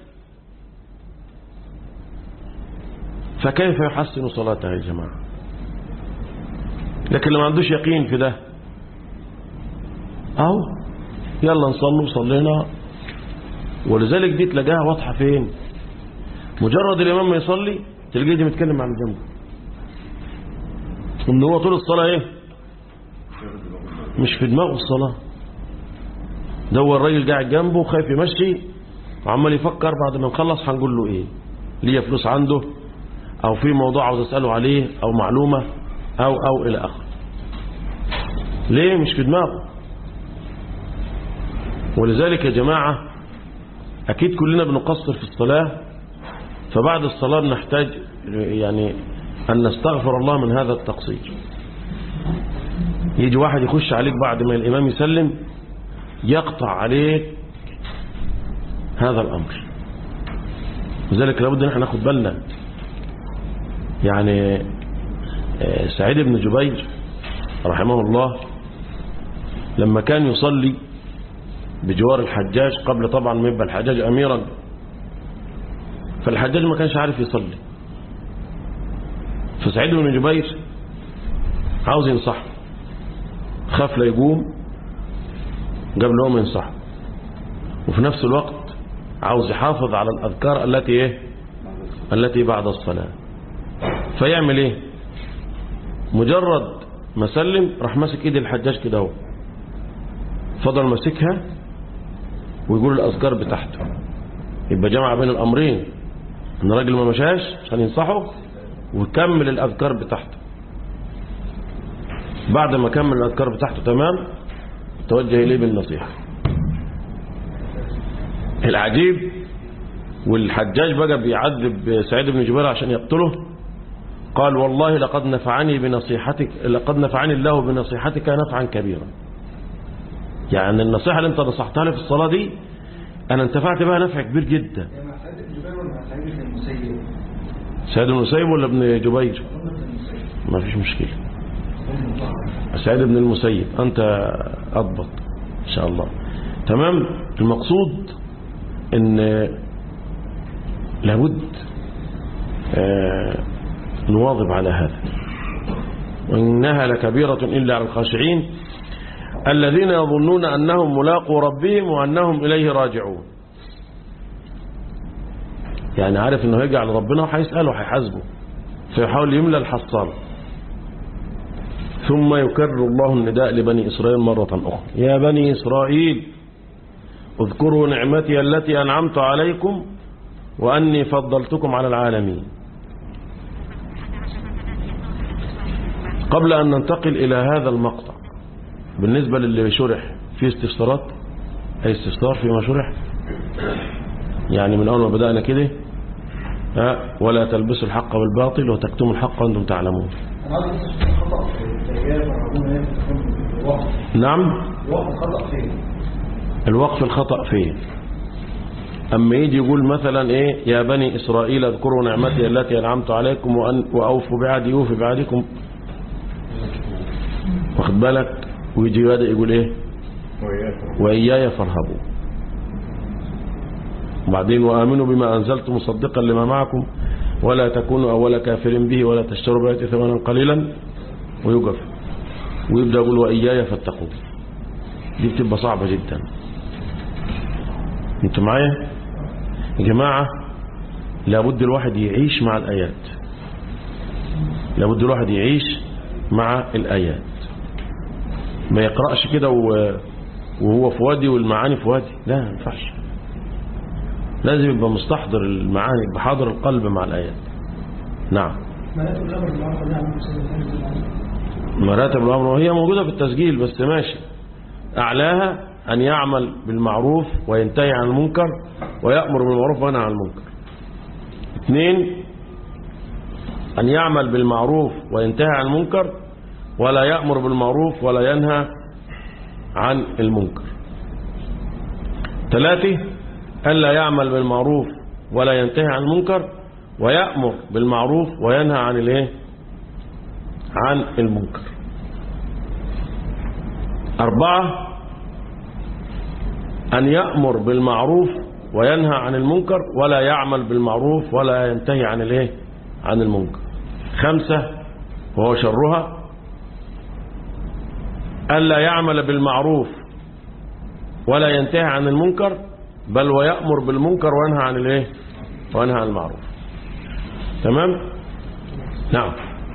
فكيف يحسن صلاته يا جماعة لكن اللي ما عندوش يقين في ده اهو يلا نصلي وصلينا ولذلك دي تلاقيها واضحة فين مجرد الإمام ما يصلي تلاقيه دي متكلم مع اللي جنبه ان هو طول الصلاة ايه مش في دماغه الصلاة ده هو الراجل قاعد جنبه خايف يمشي وعمال يفكر بعد ما نخلص هنقول له ايه ليه فلوس عنده او في موضوع عاوز اساله عليه او معلومة او او الى اخره ليه مش في دماغه ولذلك يا جماعة أكيد كلنا بنقصر في الصلاة فبعد الصلاة بنحتاج يعني أن نستغفر الله من هذا التقصير يجي واحد يخش عليك بعد ما الإمام يسلم يقطع عليك هذا الأمر لذلك لابد أن احنا ناخد بالنا يعني سعيد بن جبير رحمه الله لما كان يصلي بجوار الحجاج قبل طبعا ما يبقى الحجاج أميرا فالحجاج ما كانش عارف يصلي فسعيد بن جبير عاوز ينصحه خاف لا يقوم قبل هو ما ينصحه وفي نفس الوقت عاوز يحافظ على الأذكار التي ايه التي بعد الصلاة فيعمل ايه مجرد ما سلم راح ماسك ايد الحجاج كده اهو فضل ماسكها ويقول الأذكار بتاعته يبقى جمع بين الأمرين ان الراجل ما مشاش عشان ينصحه ويكمل الأذكار بتاعته بعد ما كمل الأذكار بتاعته تمام توجه إليه بالنصيحة العجيب والحجاج بقى بيعذب سعيد بن جبير عشان يقتله قال والله لقد نفعني بنصيحتك لقد نفعني الله بنصيحتك نفعا كبيرا يعني النصيحة اللي انت نصحتها لي في الصلاة دي انا انتفعت بها نفع كبير جدا سعيد بن المسيب ولا ابن جبير ما فيش مشكلة سعيد بن المسيب انت اضبط ان شاء الله تمام المقصود ان لابد آه نواظب على هذا وإنها لكبيرة إلا على الخاشعين الذين يظنون أنهم ملاقوا ربهم وأنهم إليه راجعون يعني عارف أنه هيجي على ربنا وهيسأله وهيحاسبه فيحاول يملى الحصال ثم يكرر الله النداء لبني إسرائيل مرة أخرى يا بني إسرائيل اذكروا نعمتي التي أنعمت عليكم وأني فضلتكم على العالمين قبل أن ننتقل إلى هذا المقطع بالنسبة للي شرح في استفسارات أي استفسار فيما شرح يعني من أول ما بدأنا كده ولا تلبسوا الحق بالباطل وتكتموا الحق وأنتم تعلمون نعم الوقف الخطأ فين أما يجي يقول مثلا إيه يا بني إسرائيل اذكروا نعمتي التي أنعمت عليكم وأن وأوفوا بعهدي يوفي بعهدكم واخد بالك ويجي بدأ يقول ايه وإياي فارهبوا وبعدين وآمنوا بما أنزلت مصدقا لما معكم ولا تكونوا أول كافر به ولا تشتروا بآياتي ثمنا قليلا ويقف ويبدأ يقول وإياي فاتقوا دي بتبقى صعبة جدا انتوا معايا يا جماعة لابد الواحد يعيش مع الآيات لابد الواحد يعيش مع الآيات ما يقرأش كده وهو في وادي والمعاني في وادي لا ما ينفعش لازم يبقى مستحضر المعاني يبقى حاضر القلب مع الآيات نعم مراتب الأمر وهي موجودة في التسجيل بس ماشي أعلاها أن يعمل بالمعروف وينتهي عن المنكر ويأمر بالمعروف وينهى عن المنكر اثنين أن يعمل بالمعروف وينتهي عن المنكر ولا يأمر بالمعروف ولا ينهى عن المنكر ثلاثة ألا يعمل بالمعروف ولا ينتهي عن المنكر ويأمر بالمعروف وينهى عن الايه عن المنكر أربعة أن يأمر بالمعروف وينهى عن المنكر ولا يعمل بالمعروف ولا ينتهي عن الايه عن المنكر خمسة وهو شرها ألا يعمل بالمعروف ولا ينتهي عن المنكر بل ويأمر بالمنكر وينهى عن الايه وينهى عن المعروف تمام نعم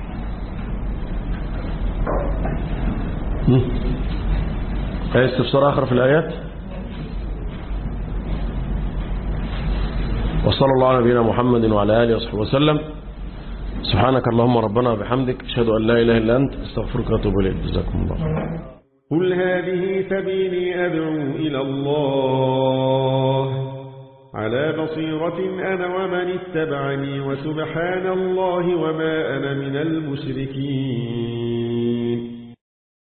أي استفسار آخر في الآيات وصلى الله على نبينا محمد وعلى آله وصحبه وسلم سبحانك اللهم ربنا وبحمدك أشهد أن لا إله إلا أنت استغفرك وأتوب إليك جزاكم الله قل هذه سبيلي أدعو إلى الله على بصيرة أنا ومن اتبعني وسبحان الله وما أنا من المشركين